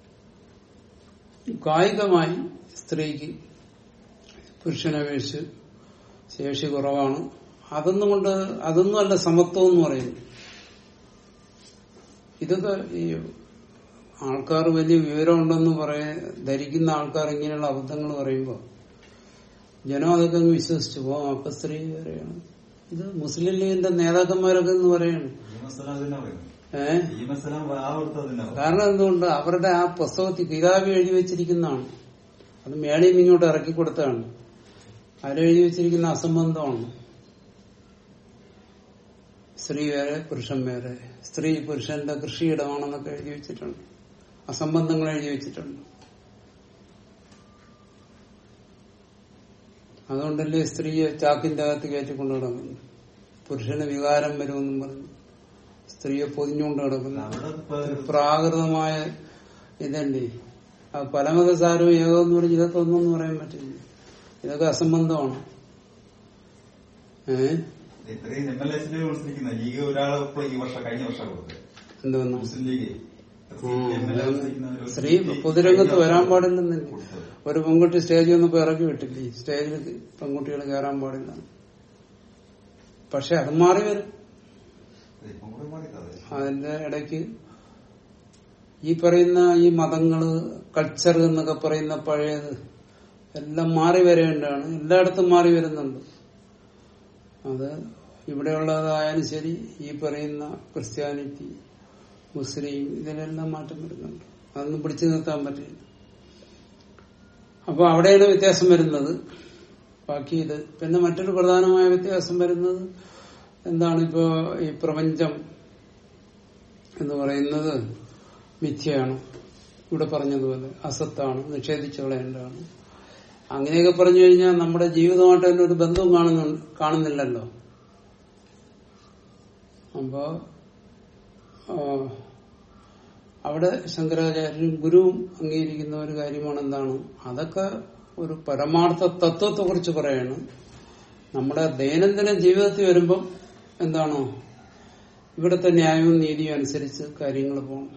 കായികമായി സ്ത്രീക്ക് പുരുഷനെ അപേക്ഷിച്ച് ശേഷി കുറവാണ് അതൊന്നും കൊണ്ട് അതൊന്നും അല്ല സമത്വം എന്ന് പറയുന്നു ഇതൊക്കെ ഈ ആൾക്കാർ വലിയ വിവരമുണ്ടെന്ന് പറയ ധരിക്കുന്ന ആൾക്കാർ ഇങ്ങനെയുള്ള അബദ്ധങ്ങൾ പറയുമ്പോൾ ജനം അതൊക്കെ അങ്ങ് വിശ്വസിച്ചു പോകും അപ്പൊ സ്ത്രീ വരെയാണ് ഇത് മുസ്ലിം ലീഗിന്റെ നേതാക്കന്മാരൊക്കെ എന്ന് പറയാണ് ഈ മസലാം തന്നെ പറയുന്നത് ഏഹ് ഈ മസലാം വാവെടുത്തത് തന്നെ പറയുന്നത്. കാരണം എന്തുകൊണ്ട് അവരുടെ ആ പുസ്തകത്തിൽ കിതാബ് എഴുതി വെച്ചിരിക്കുന്നതാണ് അത് മേളിയും ഇങ്ങോട്ട് ഇറക്കി കൊടുത്തതാണ് അതിലെഴുതി വെച്ചിരിക്കുന്ന അസംബന്ധമാണ് സ്ത്രീ വേറെ പുരുഷൻ വേറെ സ്ത്രീ പുരുഷന്റെ കൃഷിയിടമാണെന്നൊക്കെ എഴുതി വെച്ചിട്ടുണ്ട് അസംബന്ധങ്ങൾ എഴുതി വെച്ചിട്ടുണ്ട് അതുകൊണ്ടല്ലേ സ്ത്രീയെ ചാക്കിന്റെ അകത്ത് കയറ്റിക്കൊണ്ട് കിടക്കുന്നു പുരുഷന് വികാരം വരുമെന്നും പറഞ്ഞു സ്ത്രീയെ പൊതിഞ്ഞുകൊണ്ട് കിടക്കുന്നു അവിടെ ഇപ്പൊ ഒരു പ്രാകൃതമായ ഇതല്ലേ ആ പലമതസാരവും ഏകോ എന്ന് പറഞ്ഞ് ഇതൊക്കെ ഒന്നും പറയാൻ പറ്റില്ല ഇതൊക്കെ അസംബന്ധമാണ് ഏ ഇത്രയും എം എൽ എസിനെ വിളിച്ചിരിക്കുന്ന ലീഗ് ഒരാളെ ഇപ്പൊ ഈ വർഷം കഴിഞ്ഞ വർഷം കൊടുത്തത് എന്തുവന്നു മുസ്ലിം ലീഗ് ഉം. MLA വിളിച്ചിരിക്കുന്ന ഒരു സ്ത്രീ പൊതുരംഗത്ത് വരാൻ പാടില്ലെന്നില്ല കൊടുത്തത്. ഒരു പെൺകുട്ടി സ്റ്റേജിൽ ഒന്നും ഇറക്കി വിട്ടില്ലേ സ്റ്റേജിൽ പെൺകുട്ടികൾ കയറാൻ പാടില്ല പക്ഷെ അത് മാറി വരും ഇപ്പം കൂടെ മാറിയിട്ടത്. അതിന്റെ ഇടയ്ക്ക് ഈ പറയുന്ന ഈ മതങ്ങള് കൾച്ചർ എന്നൊക്കെ പറയുന്ന പഴയത് എല്ലാം മാറി വരേണ്ടതാണ് എല്ലായിടത്തും മാറി വരുന്നുണ്ട് അത് ഇവിടെയുള്ളതായാലും ശരി ഈ പറയുന്ന ക്രിസ്ത്യാനിറ്റി മുസ്ലിം ഇതിലെല്ലാം മാറ്റം വരുന്നുണ്ട് അതൊന്നും പിടിച്ചു നിർത്താൻ പറ്റില്ല അപ്പൊ അവിടെയാണ് വ്യത്യാസം വരുന്നത് ബാക്കി ഇത് പിന്നെ മറ്റൊരു പ്രധാനമായ വ്യത്യാസം വരുന്നത് എന്താണ് ഇപ്പോ ഈ പ്രപഞ്ചം എന്ന് പറയുന്നത് മിഥ്യയാണ് ഇവിടെ പറഞ്ഞതുപോലെ അസത്താണ് നിഷേധിച്ചു കളയേണ്ടതാണ് അങ്ങനെയൊക്കെ പറഞ്ഞു കഴിഞ്ഞാൽ നമ്മുടെ ജീവിതമായിട്ട് തന്നെ ഒരു ബന്ധവും കാണുന്നു കാണുന്നില്ലല്ലോ അപ്പോ ആ, അവിടെ ശങ്കരാചാര്യരും ഗുരുവും അംഗീകരിക്കുന്ന ഒരു കാര്യമാണ് എന്താണ് അതൊക്കെ ഒരു പരമാർത്ഥ തത്വത്തെ കുറിച്ച് പറയാണ് നമ്മുടെ ദൈനംദിന ജീവിതത്തിൽ വരുമ്പം എന്താണോ ഇവിടുത്തെ ന്യായവും നീതിയും അനുസരിച്ച് കാര്യങ്ങൾ പോകണം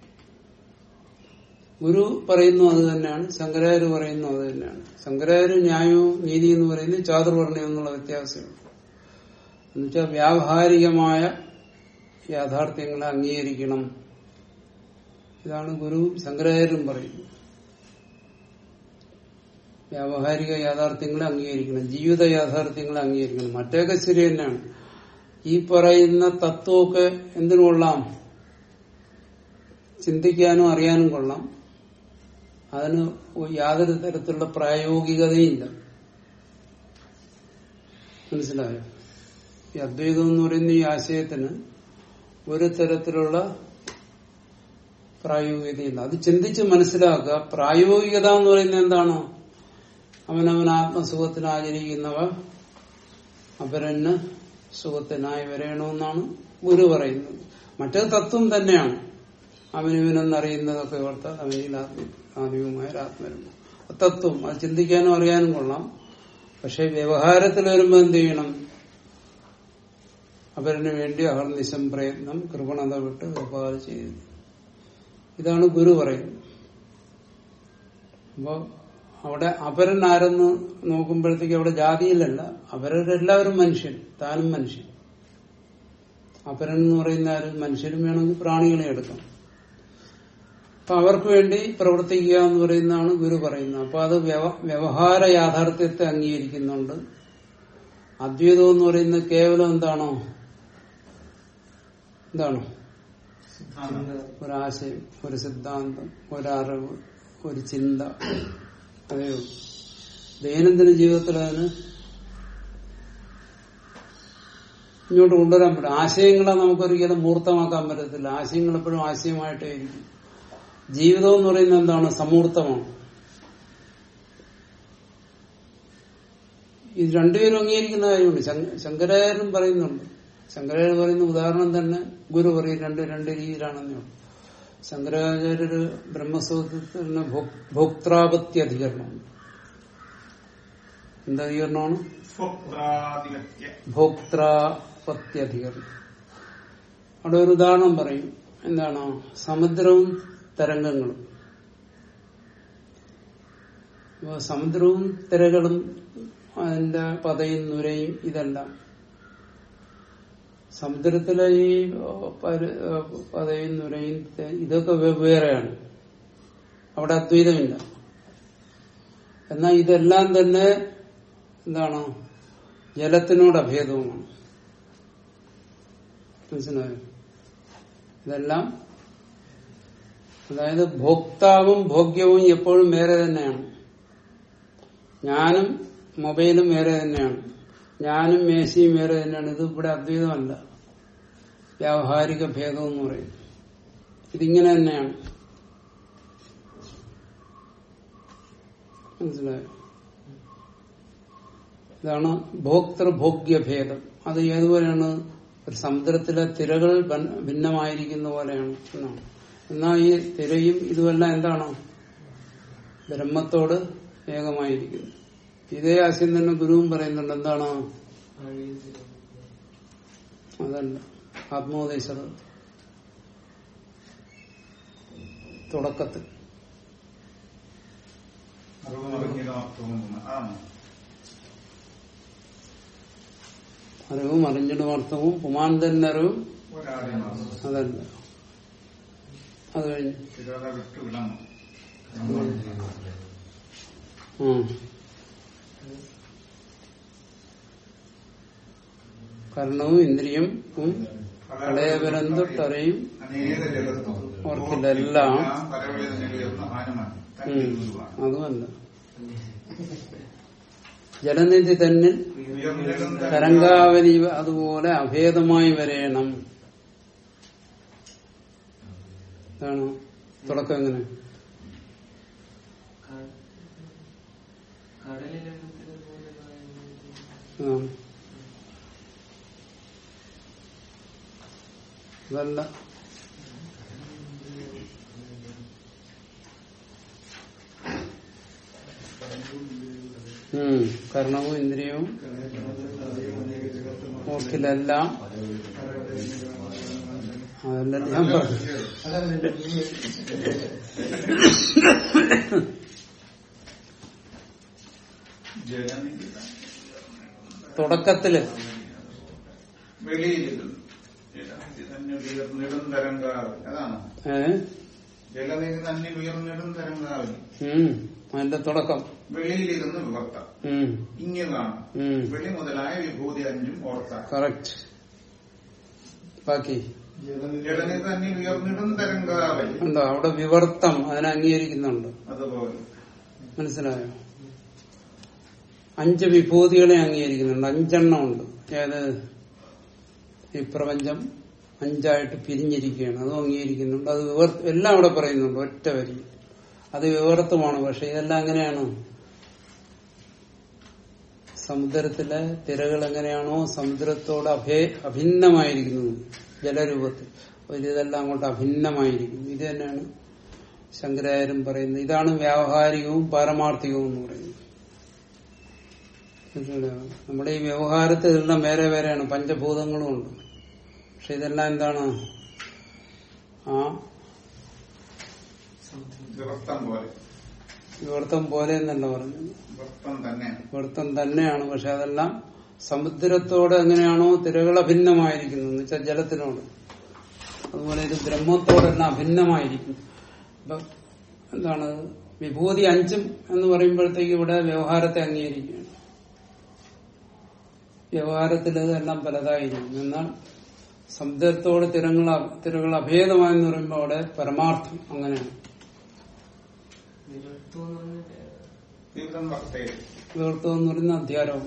ഗുരു പറയുന്നു അത് തന്നെയാണ് ശങ്കരാചാര്യ പറയുന്നു അത് തന്നെയാണ് ശങ്കരാചാര്യ ന്യായവും നീതി എന്ന് പറയുന്നത് ചാതുർവർണ്ണയം എന്നുള്ള വ്യത്യാസമാണ് എന്നുവെച്ചാൽ വ്യാവഹാരികമായ യാഥാർത്ഥ്യങ്ങളെ അംഗീകരിക്കണം ഇതാണ് ഗുരുവും ശങ്കരാചാര്യരും പറയുന്നത് വ്യാവഹാരിക യാഥാർത്ഥ്യങ്ങളെ അംഗീകരിക്കണം ജീവിത യാഥാർത്ഥ്യങ്ങളെ അംഗീകരിക്കണം മറ്റേക്കെ ശരി തന്നെയാണ് ഈ പറയുന്ന തത്വമൊക്കെ എന്തിനു കൊള്ളാം ചിന്തിക്കാനും അറിയാനും കൊള്ളാം അതിന് യാതൊരു തരത്തിലുള്ള പ്രായോഗികതയില്ല മനസ്സിലായോ ഈ അദ്വൈതം എന്ന് പറയുന്ന ഈ ആശയത്തിന് ഒരു തരത്തിലുള്ള പ്രായോഗികതയില്ല അത് ചിന്തിച്ച് മനസ്സിലാക്കുക പ്രായോഗികത എന്ന് പറയുന്നത് എന്താണ് അവനവൻ ആത്മസുഖത്തിന് ആചരിക്കുന്നവ അപരന് സുഖത്തിനായി വരണമെന്നാണ് ഗുരു പറയുന്നത് മറ്റേ തത്വം തന്നെയാണ് അവനിവനെന്നറിയുന്നതൊക്കെ ഓർത്താൽ അവനിൽ ആത്മ ആത്മീയമായ ആത്മരുമ തത്വം അത് ചിന്തിക്കാനും അറിയാനും കൊള്ളാം പക്ഷെ വ്യവഹാരത്തിൽ വരുമ്പോൾ എന്ത് ചെയ്യണം അവരിന് വേണ്ടി അഹർനിശം പ്രയത്നം കൃപണത വിട്ട് ഉപാധി ചെയ്യുന്നു ഇതാണ് ഗുരു പറയുന്നത് അപ്പോ അവിടെ അപരൻ ആരെന്ന് നോക്കുമ്പോഴത്തേക്ക് അവിടെ ജാതിയിലല്ല അവരെല്ലാവരും മനുഷ്യൻ താനും മനുഷ്യൻ അപരൻ എന്ന് പറയുന്ന ആര് മനുഷ്യരും വേണമെങ്കിൽ പ്രാണികളെ എടുക്കാം അപ്പൊ അവർക്ക് വേണ്ടി പ്രവർത്തിക്കുക എന്ന് പറയുന്നതാണ് ഗുരു പറയുന്നത് അപ്പൊ അത് വ്യവ- വ്യവഹാര യാഥാർത്ഥ്യത്തെ അംഗീകരിക്കുന്നുണ്ട് അദ്വൈതം എന്ന് പറയുന്നത് കേവലം എന്താണോ എന്താണോ സിദ്ധാന്തം ഒരാശയം ഒരു സിദ്ധാന്തം ഒരറിവ് ഒരു ചിന്ത അതെയോ ദൈനംദിന ജീവിതത്തിൽ അതിന് ഇങ്ങോട്ട് കൊണ്ടുവരാൻ പറ്റും ആശയങ്ങളെ നമുക്കൊരിക്കലും മൂർത്തമാക്കാൻ പറ്റത്തില്ല ആശയങ്ങൾ എപ്പോഴും ആശയമായിട്ടേ ഇരിക്കും ജീവിതം എന്ന് പറയുന്നത് എന്താണ് സമൂർത്തമാണ് ഇത് രണ്ടുപേരും അംഗീകരിക്കുന്ന കാര്യമുണ്ട് ശങ്ക- ശങ്കരാചാര്യരും പറയുന്നുണ്ട് ശങ്കരാചാര്യ പറയുന്ന ഉദാഹരണം തന്നെ ഗുരു പറയും രണ്ട് രണ്ട് രീതിയിലാണെന്നേ ഉള്ളൂ ശങ്കരാചാര്യര് ബ്രഹ്മസൂത്രത്തിന് ഭോക്- ഭോക്താപത്യ അധികരണമുണ്ട് എന്താ അധികരണമാണ് സ്വപ്രാധിപത്യ ഭോക്താപത്യധികരണം അവിടെ ഒരു ഉദാഹരണം പറയും എന്താണ് സമുദ്രവും തരംഗങ്ങളും അപ്പൊ സമുദ്രവും തിരകളും അതിന്റെ പതയും നുരയും ഇതെല്ലാം സമുദ്രത്തിലെ ഈ ഓ, പര- ഓ, പതയും നുരയും തെ- ഇതൊക്കെ വെവ്വേറെയാണ് അവിടെ അദ്വൈതമില്ല എന്നാൽ ഇതെല്ലാം തന്നെ എന്താണ് ജലത്തിനോട് അഭേദവുമാണ് മനസ്സിലായോ ഇതെല്ലാം അതായത് ഭോക്താവും ഭോഗ്യവും എപ്പോഴും വേറെ തന്നെയാണ് ഞാനും മൊബൈലും വേറെ തന്നെയാണ് ഞാനും മേശയും വേറെ തന്നെയാണ് ഇത് ഇവിടെ അദ്വൈതമല്ല വ്യാവഹാരിക ഭേദം എന്ന് പറയും ഇതിങ്ങനെ തന്നെയാണ് മനസ്സിലായോ ഇതാണ് ഭോക്തൃഭോഗ്യ ഭേദം അത് ഏതുപോലെയാണ് ഒരു സമുദ്രത്തിലെ തിരകൾ ഭൻ- ഭിന്നമായിരിക്കുന്ന പോലെയാണ് എന്നാണ് എന്നാൽ ഈ തിരയും ഇതുമെല്ലാം എന്താണ് ബ്രഹ്മത്തോട് ഏകമായിരിക്കുന്നു ഇതേ ആശയം തന്നെ ഗുരുവും പറയുന്നുണ്ട് എന്താണ് അതല്ല ആത്മോപദേശം തുടക്കത്തിൽ അറിവ് അറിഞ്ഞിടമർത്ഥവും അതാണ് അറിവും അറിഞ്ഞിടും അർത്ഥവും പുമാൻ തന്നെ അറിവും ഒരാളെ മാത്രം അതല്ല അത് കഴിഞ്ഞ് സ്ഥിരത വിട്ടു വിടണം ഉം. കർണവും ഇന്ദ്രിയം കളയപരന്തൊട്ടറിയും അനേക ജഗത്തും ഓർക്കിലെല്ലാം പരവളി ഉയർന്ന ഹാനുമാൻ ഉം. അതുമല്ല ജലനിധി തന്നിൽ ഉയർന്നിടും തരംഗാവലി അതുപോലെ അഭേദമായി വരേണം ഇതാണ് തുടക്കം എങ്ങനെ കടലിലെണ്ണത്തിന് പോലെ അതാണ് അതല്ല ഉം കർണവും ഇന്ദ്രിയവും ഓർക്കിലെല്ലാം അതല്ല ഞാൻ പറഞ്ഞു ജലനിധി തുടക്കത്തില് വെളിയിലിരുന്നു ജലനിധി തന്നെ ഉയർന്നിടും തരംഗാവലി അതാണ് ഏ ജലനിധി തന്നെ ഉയർന്നിടും തരംഗാവലി ഉം അതിന്റെ തുടക്കം വെളിയിലിരുന്ന് വിവർത്ത ഉം ഇങ്ങു കാണും ഉം വെളി മുതലായ വിഭൂതി അഞ്ചും ഓർത്ത കറക്റ്റ് ബാക്കി ജലനിധി തന്നെ ഉയർന്നിടും തരംഗാവലി ഉണ്ടോ അവിടെ വിവർത്തം അതിനെ അംഗീകരിക്കുന്നുണ്ട് അതുപോലെ മനസ്സിലായോ അഞ്ച് വിഭൂതികളെ അംഗീകരിക്കുന്നുണ്ട് അഞ്ചെണ്ണം ഉണ്ട് ഏത് ഈ പ്രപഞ്ചം അഞ്ചായിട്ട് പിരിഞ്ഞിരിക്കുകയാണ് അതും അംഗീകരിക്കുന്നുണ്ട് അത് വിവർ എല്ലാം അവിടെ പറയുന്നുണ്ട് ഒറ്റ വരി അത് വിവർത്തമാണ് പക്ഷെ ഇതെല്ലാം എങ്ങനെയാണ് സമുദ്രത്തിലെ തിരകൾ എങ്ങനെയാണോ സമുദ്രത്തോട് അഭേ അഭിന്നമായിരിക്കുന്നത് ജലരൂപത്തിൽ അപ്പോൾ ഇതെല്ലാം അങ്ങോട്ട് അഭിന്നമായിരിക്കും ഇത് തന്നെയാണ് ശങ്കരാചാര്യം പറയുന്നത് ഇതാണ് വ്യാവഹാരികവും പാരമാർത്ഥികവും എന്ന് പറയുന്നത് മനസ്സിലായോ? നമ്മുടെ ഈ വ്യവഹാരത്തിൽ ഇതെല്ലാം വേറെ വേറെയാണ് പഞ്ചഭൂതങ്ങളും ഉണ്ട് പക്ഷെ ഇതെല്ലാം എന്താണ് ആ വിവർത്തം പോലെ വിവർത്തം പോലെ എന്നല്ല പറഞ്ഞത് വിവർത്തം തന്നെ വിവർത്തം തന്നെയാണ് പക്ഷെ അതെല്ലാം സമുദ്രത്തോട് എങ്ങനെയാണോ തിരകൾ അഭിന്നമായിരിക്കുന്നത് എന്ന് വെച്ചാൽ ജലത്തിനോട് അതുപോലെ ഇത് ബ്രഹ്മത്തോടെല്ലാം അഭിന്നമായിരിക്കും അപ്പൊ എന്താണ് വിഭൂതി അഞ്ചും എന്ന് പറയുമ്പോഴത്തേക്ക് ഇവിടെ വ്യവഹാരത്തെ അംഗീകരിക്കുകയാണ് വ്യവഹാരത്തിൽ ഇതെല്ലാം പലതായിരിക്കും എന്നാൽ ശബ്ദത്തോട് തിരങ്ങൾ തിരകൾ അഭേദമായെന്ന് പറയുമ്പോൾ അവിടെ പരമാർത്ഥം അങ്ങനെയാണ് വിവർത്തം എന്ന് പറഞ്ഞാൽ തീവ്രം വർത്തേ വിവർത്തം എന്ന് പറയുന്ന അധ്യാരോപം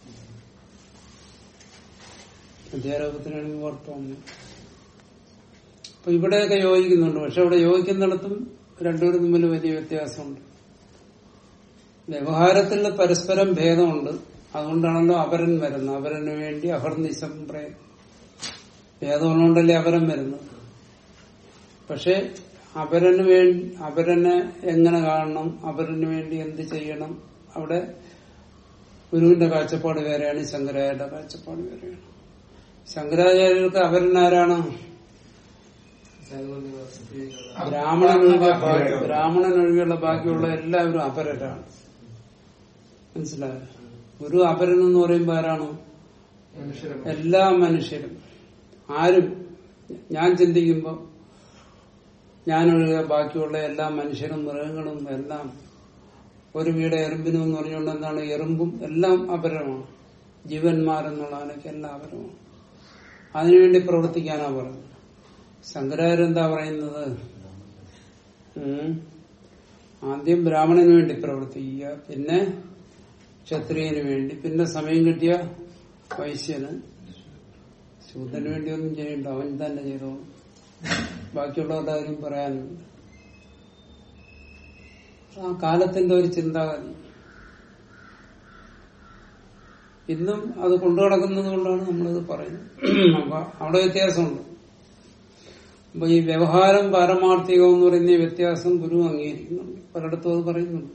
അധ്യാരോപത്തിനാണ് വിവർത്തം അപ്പൊ ഇവിടെയൊക്കെ യോജിക്കുന്നുണ്ട് പക്ഷെ അവിടെ യോജിക്കുന്നിടത്തും രണ്ടുപേരും തമ്മിൽ വലിയ വ്യത്യാസമുണ്ട് വ്യവഹാരത്തിൽ പരസ്പരം ഭേദമുണ്ട് അതുകൊണ്ടാണല്ലോ അപരൻ വരുന്നത് അപരന് വേണ്ടി അഹർനിശം പ്രയം ഭേദമുള്ളതുകൊണ്ടല്ലേ അപരൻ വരുന്നത് പക്ഷെ അപരന് വേണ്ടി അപരനെ എങ്ങനെ കാണണം അപരന് വേണ്ടി എന്ത് ചെയ്യണം അവിടെ ഗുരുവിന്റെ കാഴ്ചപ്പാട് വേറെയാണ് ശങ്കരാചാര്യരുടെ കാഴ്ചപ്പാട് വേറെയാണ് ശങ്കരാചാര്യർക്ക് അപരൻ ആരാണ് സർവനിവാസത്തിലുള്ള ബ്രാഹ്മണൻ ഒഴികെ ബാക്കി ബ്രാഹ്മണൻ ഒഴികെയുള്ള ബാക്കിയുള്ള എല്ലാവരും അപരരാണ് മനസ്സിലായോ ഗുരു അപരൻ എന്ന് പറയുമ്പോ ആരാണ് എല്ലാ മനുഷ്യരും ആരും ഞാൻ ചിന്തിക്കുമ്പോ ഞാനൊഴികെ ബാക്കിയുള്ള എല്ലാ മനുഷ്യരും മൃഗങ്ങളും എല്ലാം ഒരു വീട് എറുമ്പിനും എന്ന് പറഞ്ഞുകൊണ്ട് എന്താണ് എറുമ്പും എല്ലാം അപരമാണ് ജീവന്മാരെന്നുള്ളതിനൊക്കെ എല്ലാം അപരമാണ് അതിനുവേണ്ടി പ്രവർത്തിക്കാനാ പറഞ്ഞത് ശങ്കരാചാര്യ എന്താ പറയുന്നത് ഉം. ആദ്യം ബ്രാഹ്മണന് വേണ്ടി പ്രവർത്തിക്കുക പിന്നെ ക്ഷത്രിയന് വേണ്ടി പിന്നെ സമയം കിട്ടിയ വൈശ്യന് ശൂദ്രന് വേണ്ടി ഒന്നും ചെയ്യണ്ട അവൻ തന്നെ ചെയ്തോ ബാക്കിയുള്ളവരുടെ കാര്യം പറയാനുണ്ട് ആ കാലത്തിന്റെ ഒരു ചിന്താഗതി ഇന്നും അത് കൊണ്ടു നടക്കുന്നത് കൊണ്ടാണ് നമ്മളിത് പറയുന്നത് അപ്പൊ അവിടെ വ്യത്യാസമുണ്ട് അപ്പൊ ഈ വ്യവഹാരം പാരമാർത്ഥികം എന്ന് പറയുന്ന ഈ വ്യത്യാസം ഗുരു അംഗീകരിക്കുന്നുണ്ട് പലയിടത്തും അത് പറയുന്നുണ്ട്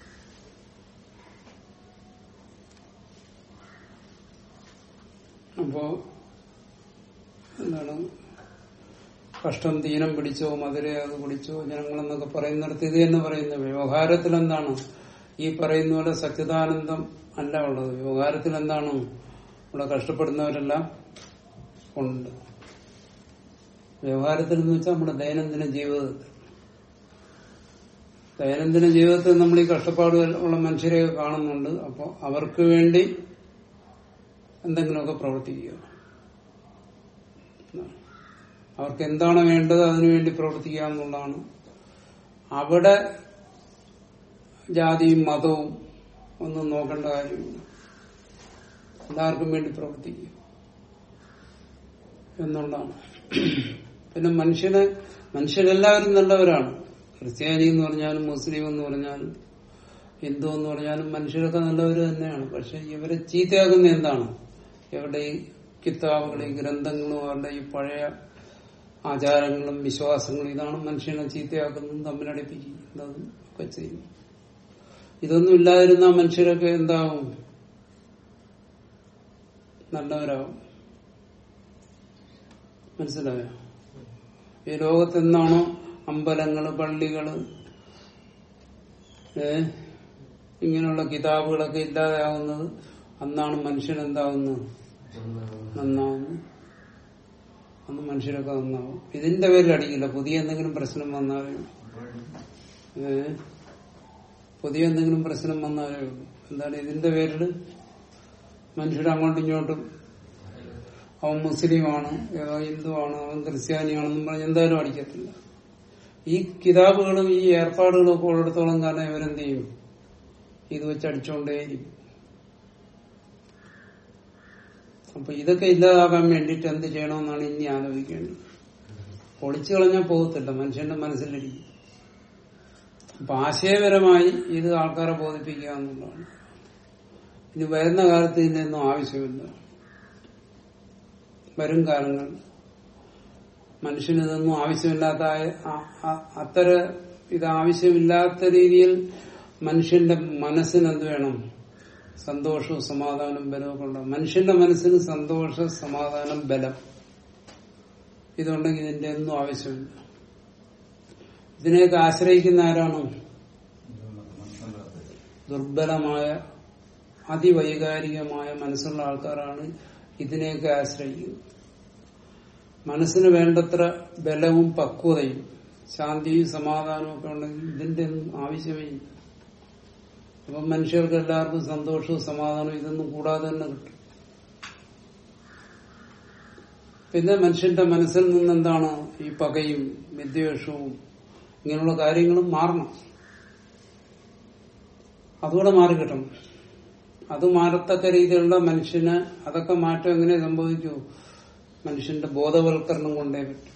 അപ്പോ എന്താണ് കഷ്ടം തീനം പിടിച്ചോ മധുര അത് പിടിച്ചോ ജനങ്ങളെന്നൊക്കെ പറയുന്നിടത്ത് ഇത് തന്നെ പറയുന്നത് വ്യവഹാരത്തിൽ എന്താണ് ഈ പറയുന്ന പോലെ സച്ചിദാനന്ദം അല്ല ഉള്ളത് വ്യവഹാരത്തിൽ എന്താണ് ഇവിടെ കഷ്ടപ്പെടുന്നവരെല്ലാം ഉണ്ട് വ്യവഹാരത്തിൽ എന്ന് വെച്ചാൽ നമ്മുടെ ദൈനംദിന ജീവിതത്തിൽ ദൈനംദിന ജീവിതത്തിൽ നമ്മൾ ഈ കഷ്ടപ്പാട് ഉള്ള മനുഷ്യരെ കാണുന്നുണ്ട് അപ്പോൾ അവർക്ക് വേണ്ടി എന്തെങ്കിലുമൊക്കെ പ്രവർത്തിക്കുക അവർക്ക് എന്താണ് വേണ്ടത് അതിനുവേണ്ടി പ്രവർത്തിക്കുക എന്നുള്ളതാണ് അവിടെ ജാതിയും മതവും ഒന്നും നോക്കേണ്ട കാര്യമില്ല എല്ലാവർക്കും വേണ്ടി പ്രവർത്തിക്കുക എന്നുള്ളതാണ് പിന്നെ മനുഷ്യനെ മനുഷ്യരെല്ലാവരും നല്ലവരാണ് ക്രിസ്ത്യാനി എന്ന് പറഞ്ഞാലും മുസ്ലിം എന്ന് പറഞ്ഞാലും ഹിന്ദു എന്ന് പറഞ്ഞാലും മനുഷ്യരൊക്കെ നല്ലവർ തന്നെയാണ് പക്ഷെ ഇവരെ ചീത്തയാക്കുന്ന എന്താണ് ഇവരുടെ ഈ കിതാബുകളും ഈ ഗ്രന്ഥങ്ങളും അവരുടെ ഈ പഴയ ആചാരങ്ങളും വിശ്വാസങ്ങളും ഇതാണ് മനുഷ്യനെ ചീത്തയാക്കുന്നതും തമ്മിലടിപ്പിക്കുന്നതും ഒക്കെ ചെയ്യുന്നു ഇതൊന്നും ഇല്ലാതിരുന്ന മനുഷ്യരൊക്കെ എന്താവും നല്ലവരാവും മനസ്സിലായോ ഈ ലോകത്ത് എന്നാണോ അമ്പലങ്ങള് പള്ളികള് ഏ ഇങ്ങനെയുള്ള കിതാബുകളൊക്കെ ഇല്ലാതെയാവുന്നത് അന്നാണ് മനുഷ്യൻ എന്താവുന്നത് നന്നാവുന്നത് അന്ന് മനുഷ്യരൊക്കെ നന്നാവും ഇതിന്റെ പേരിൽ അടിക്കില്ല പുതിയ എന്തെങ്കിലും പ്രശ്നം വന്നാലേ ഉള്ളൂ. ഏ പുതിയ എന്തെങ്കിലും പ്രശ്നം വന്നാലേ ഉള്ളൂ എന്താണ് ഇതിന്റെ പേരിൽ മനുഷ്യർ അങ്ങോട്ടും ഇങ്ങോട്ടും അവൻ മുസ്ലിമാണ് ഏതോ ഹിന്ദുവാണ് അവൻ ക്രിസ്ത്യാനിയാണെന്നും പറഞ്ഞ് എന്തായാലും അടിക്കത്തില്ല ഈ കിതാബുകളും ഈ ഏർപ്പാടുകളും ഒക്കെ ഉള്ളിടത്തോളം കാലം ഇവരെന്ത് ചെയ്യും ഇത് വെച്ച് അടിച്ചുകൊണ്ടേയിരിക്കും അപ്പൊ ഇതൊക്കെ ഇല്ലാതാകാൻ വേണ്ടിയിട്ട് എന്ത് ചെയ്യണമെന്നാണ് ഇനി ആലോചിക്കേണ്ടത് പൊളിച്ചു കളഞ്ഞാൽ പോകത്തില്ല മനുഷ്യന്റെ മനസ്സിലിരിക്കും അപ്പൊ ആശയപരമായി ഇത് ആൾക്കാരെ ബോധിപ്പിക്കുക എന്നുള്ളതാണ് ഇനി വരുന്ന കാലത്ത് ഇതിനൊന്നും ആവശ്യമില്ല വരും കാലങ്ങൾ മനുഷ്യന് ഇതൊന്നും ആവശ്യമില്ലാത്ത ആ- ആ- ആ- അത്തര ഇത് ആവശ്യമില്ലാത്ത രീതിയിൽ മനുഷ്യന്റെ മനസ്സിന് എന്ത് വേണം സന്തോഷവും സമാധാനം ബലവും ഒക്കെ ഉണ്ടാവും മനുഷ്യന്റെ മനസ്സിന് സന്തോഷം സമാധാനം ബലം ഇതുണ്ടെങ്കിൽ ഇതിന്റെ ഒന്നും ആവശ്യമില്ല ഇതിനെയൊക്കെ ആശ്രയിക്കുന്ന ആരാണ് ദുർബലമായ അതിവൈകാരികമായ മനസ്സുള്ള ആൾക്കാരാണ് ഇതിനെയൊക്കെ ആശ്രയിക്കുന്നത് മനസ്സിന് വേണ്ടത്ര ബലവും പക്വതയും ശാന്തിയും സമാധാനവും ഒക്കെ ഉണ്ടെങ്കിൽ ഇതിന്റെ ഒന്നും ആവശ്യമേ ഇല്ല അപ്പം മനുഷ്യർക്ക് എല്ലാവർക്കും സന്തോഷവും സമാധാനവും ഇതൊന്നും കൂടാതെ തന്നെ കിട്ടും പിന്നെ മനുഷ്യന്റെ മനസ്സിൽ നിന്ന് എന്താണ് ഈ പകയും വിദ്വേഷവും ഇങ്ങനെയുള്ള കാര്യങ്ങളും മാറണം അതുകൂടെ മാറിക്കിട്ടണം അത് മാറത്തക്ക രീതിയിലുള്ള മനുഷ്യന് അതൊക്കെ മാറ്റം എങ്ങനെ സംഭവിക്കൂ മനുഷ്യന്റെ ബോധവൽക്കരണം കൊണ്ടേ പറ്റും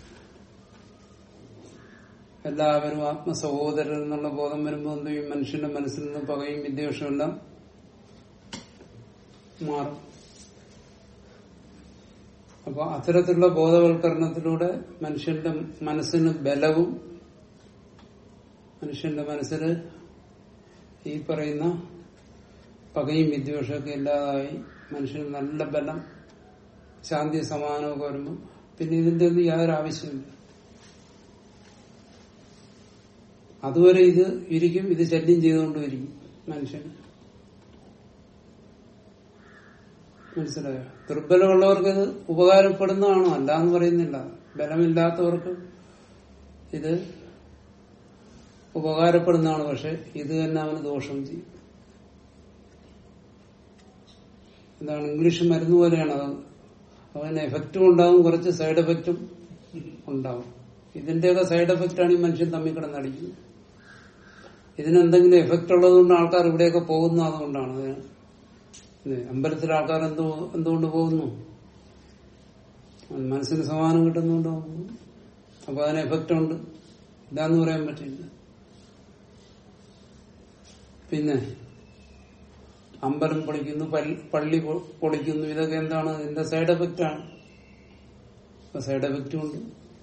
എല്ലാവരും ആത്മസഹോദരൻ എന്നുള്ള ബോധം വരുമ്പോൾ എന്ത് ചെയ്യും മനുഷ്യന്റെ മനസ്സിൽ നിന്ന് പകയും വിദ്വേഷവും എല്ലാം മാറും അപ്പൊ അത്തരത്തിലുള്ള ബോധവൽക്കരണത്തിലൂടെ മനുഷ്യന്റെ മനസ്സിന് ബലവും മനുഷ്യന്റെ മനസ്സിൽ ഈ പറയുന്ന പകയും വിദ്വേഷമൊക്കെ ഇല്ലാതായി മനുഷ്യന് നല്ല ബലം ശാന്തി സമാധാനമൊക്കെ വരുമ്പോൾ പിന്നെ ഇതിന്റെ ഒന്നും യാതൊരു ആവശ്യമില്ല അതുവരെ ഇത് ഇരിക്കും ഇത് ശല്യം ചെയ്തുകൊണ്ടിരിക്കും മനുഷ്യൻ മനസ്സിലായോ ദുർബലമുള്ളവർക്ക് ഇത് ഉപകാരപ്പെടുന്നതാണോ അല്ല എന്ന് പറയുന്നില്ല ബലമില്ലാത്തവർക്ക് ഇത് ഉപകാരപ്പെടുന്നതാണ് പക്ഷെ ഇത് തന്നെ അവന് ദോഷം ചെയ്യും എന്താണ് ഇംഗ്ലീഷ് മരുന്ന് പോലെയാണ് അത് അവന് എഫക്റ്റും ഉണ്ടാവും കുറച്ച് സൈഡ് എഫക്റ്റും ഉണ്ടാവും ഇതിന്റെയൊക്കെ സൈഡ് എഫക്റ്റാണ് ഈ മനുഷ്യൻ തമ്മിൽ കിടന്നടിക്കുന്നത് ഇതിനെന്തെങ്കിലും എഫക്റ്റ് ഉള്ളതുകൊണ്ട് ആൾക്കാർ ഇവിടെയൊക്കെ പോകുന്നു അതുകൊണ്ടാണ് അതിന് ഇത് അമ്പലത്തിലെ ആൾക്കാർ എന്തോ എന്തുകൊണ്ട് പോകുന്നു മനസ്സിന് സമാധാനം കിട്ടുന്നുകൊണ്ട് പോകുന്നു അപ്പൊ അതിന് എഫക്റ്റ് ഉണ്ട് ഇതാന്ന് പറയാൻ പറ്റില്ല പിന്നെ അമ്പലം പൊളിക്കുന്നു പൽ- പള്ളി പൊ- പൊളിക്കുന്നു ഇതൊക്കെ എന്താണ് ഇതിന്റെ സൈഡ് എഫക്റ്റ് ആണ് അപ്പൊ സൈഡ് എഫക്റ്റും ഉണ്ട്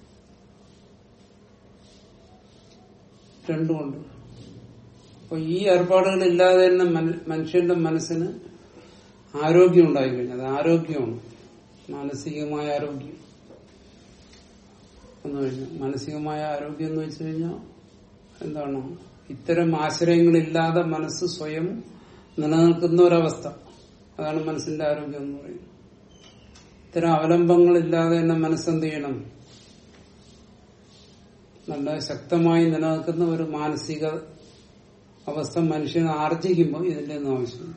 രണ്ടുമുണ്ട് അപ്പൊ ഈ ഏർപ്പാടുകൾ ഇല്ലാതെ തന്നെ മന- മനുഷ്യന്റെ മനസ്സിന് ആരോഗ്യം ഉണ്ടായിക്കഴിഞ്ഞത് ആരോഗ്യമാണ് മാനസികമായ ആരോഗ്യം എന്ന് കഴിഞ്ഞാൽ മാനസികമായ ആരോഗ്യം എന്ന് വെച്ച് കഴിഞ്ഞാൽ എന്താണ് ഇത്തരം ആശ്രയങ്ങളില്ലാതെ മനസ്സ് സ്വയം നിലനിൽക്കുന്ന ഒരവസ്ഥ അതാണ് മനസ്സിന്റെ ആരോഗ്യം എന്ന് പറയുന്നത് ഇത്തരം അവലംബങ്ങളില്ലാതെ തന്നെ മനസ്സെന്ത് ചെയ്യണം നല്ല ശക്തമായി നിലനിൽക്കുന്ന ഒരു മാനസിക അവസ്ഥ മനുഷ്യന് ആർജിക്കുമ്പോൾ ഇതിന്റെ ഒന്നും ആവശ്യമില്ല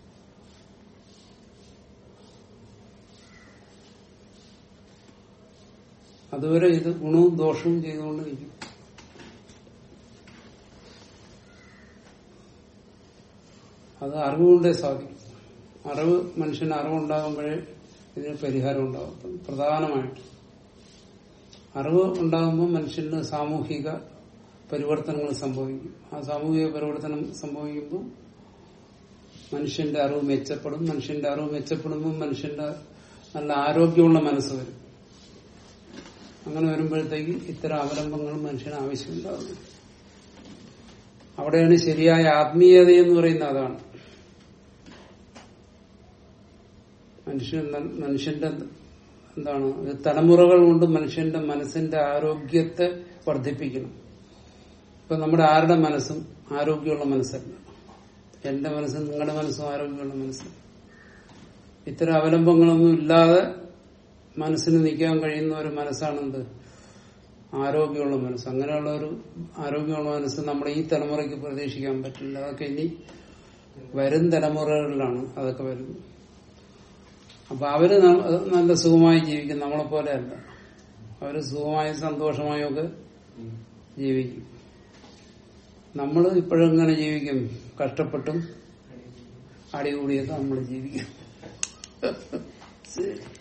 അതുവരെ ഇത് ഗുണവും ദോഷവും ചെയ്തുകൊണ്ട് നിൽക്കും അത് അറിവുകൊണ്ടേ സാധിക്കും അറിവ് മനുഷ്യന് അറിവുണ്ടാകുമ്പോഴേ ഇതിന് പരിഹാരം ഉണ്ടാകും പ്രധാനമായിട്ട് അറിവ് ഉണ്ടാകുമ്പോൾ മനുഷ്യന് സാമൂഹിക പരിവർത്തനങ്ങൾ സംഭവിക്കും ആ സാമൂഹിക പരിവർത്തനം സംഭവിക്കുമ്പോൾ മനുഷ്യന്റെ അറിവ് മെച്ചപ്പെടും മനുഷ്യന്റെ അറിവ് മെച്ചപ്പെടുമ്പോൾ മനുഷ്യന്റെ നല്ല ആരോഗ്യമുള്ള മനസ്സ് വരും അങ്ങനെ വരുമ്പോഴത്തേക്ക് ഇത്തരം അവലംബങ്ങൾ മനുഷ്യന് ആവശ്യമുണ്ടാകുന്നു അവിടെയാണ് ശരിയായ ആത്മീയത എന്ന് പറയുന്നത് അതാണ് മനുഷ്യൻ മനുഷ്യന്റെ എന്താണ് ഇത് തലമുറകൾ കൊണ്ട് മനുഷ്യന്റെ മനസ്സിന്റെ ആരോഗ്യത്തെ വർദ്ധിപ്പിക്കണം ഇപ്പൊ നമ്മുടെ ആരുടെ മനസ്സും ആരോഗ്യമുള്ള മനസ്സല്ല എന്റെ മനസ്സും നിങ്ങളുടെ മനസ്സും ആരോഗ്യമുള്ള മനസ്സ് ഇത്തരം അവലംബങ്ങളൊന്നും ഇല്ലാതെ മനസ്സിന് നിൽക്കാൻ കഴിയുന്ന ഒരു മനസ്സാണെന്ത് ആരോഗ്യമുള്ള മനസ്സ് അങ്ങനെയുള്ള ഒരു ആരോഗ്യമുള്ള മനസ്സ് നമ്മുടെ ഈ തലമുറയ്ക്ക് പ്രതീക്ഷിക്കാൻ പറ്റില്ല അതൊക്കെ ഇനി വരും തലമുറകളിലാണ് അതൊക്കെ വരുന്നത് അപ്പൊ അവര് ന- നല്ല സുഖമായി ജീവിക്കും നമ്മളെ പോലെ അല്ല അവര് സുഖമായും സന്തോഷമായും ഒക്കെ ജീവിക്കും നമ്മൾ ഇപ്പോഴെങ്ങനെ ജീവിക്കും കഷ്ടപ്പെട്ടും അടികൂടിയൊക്കെ നമ്മൾ ജീവിക്കും ശരി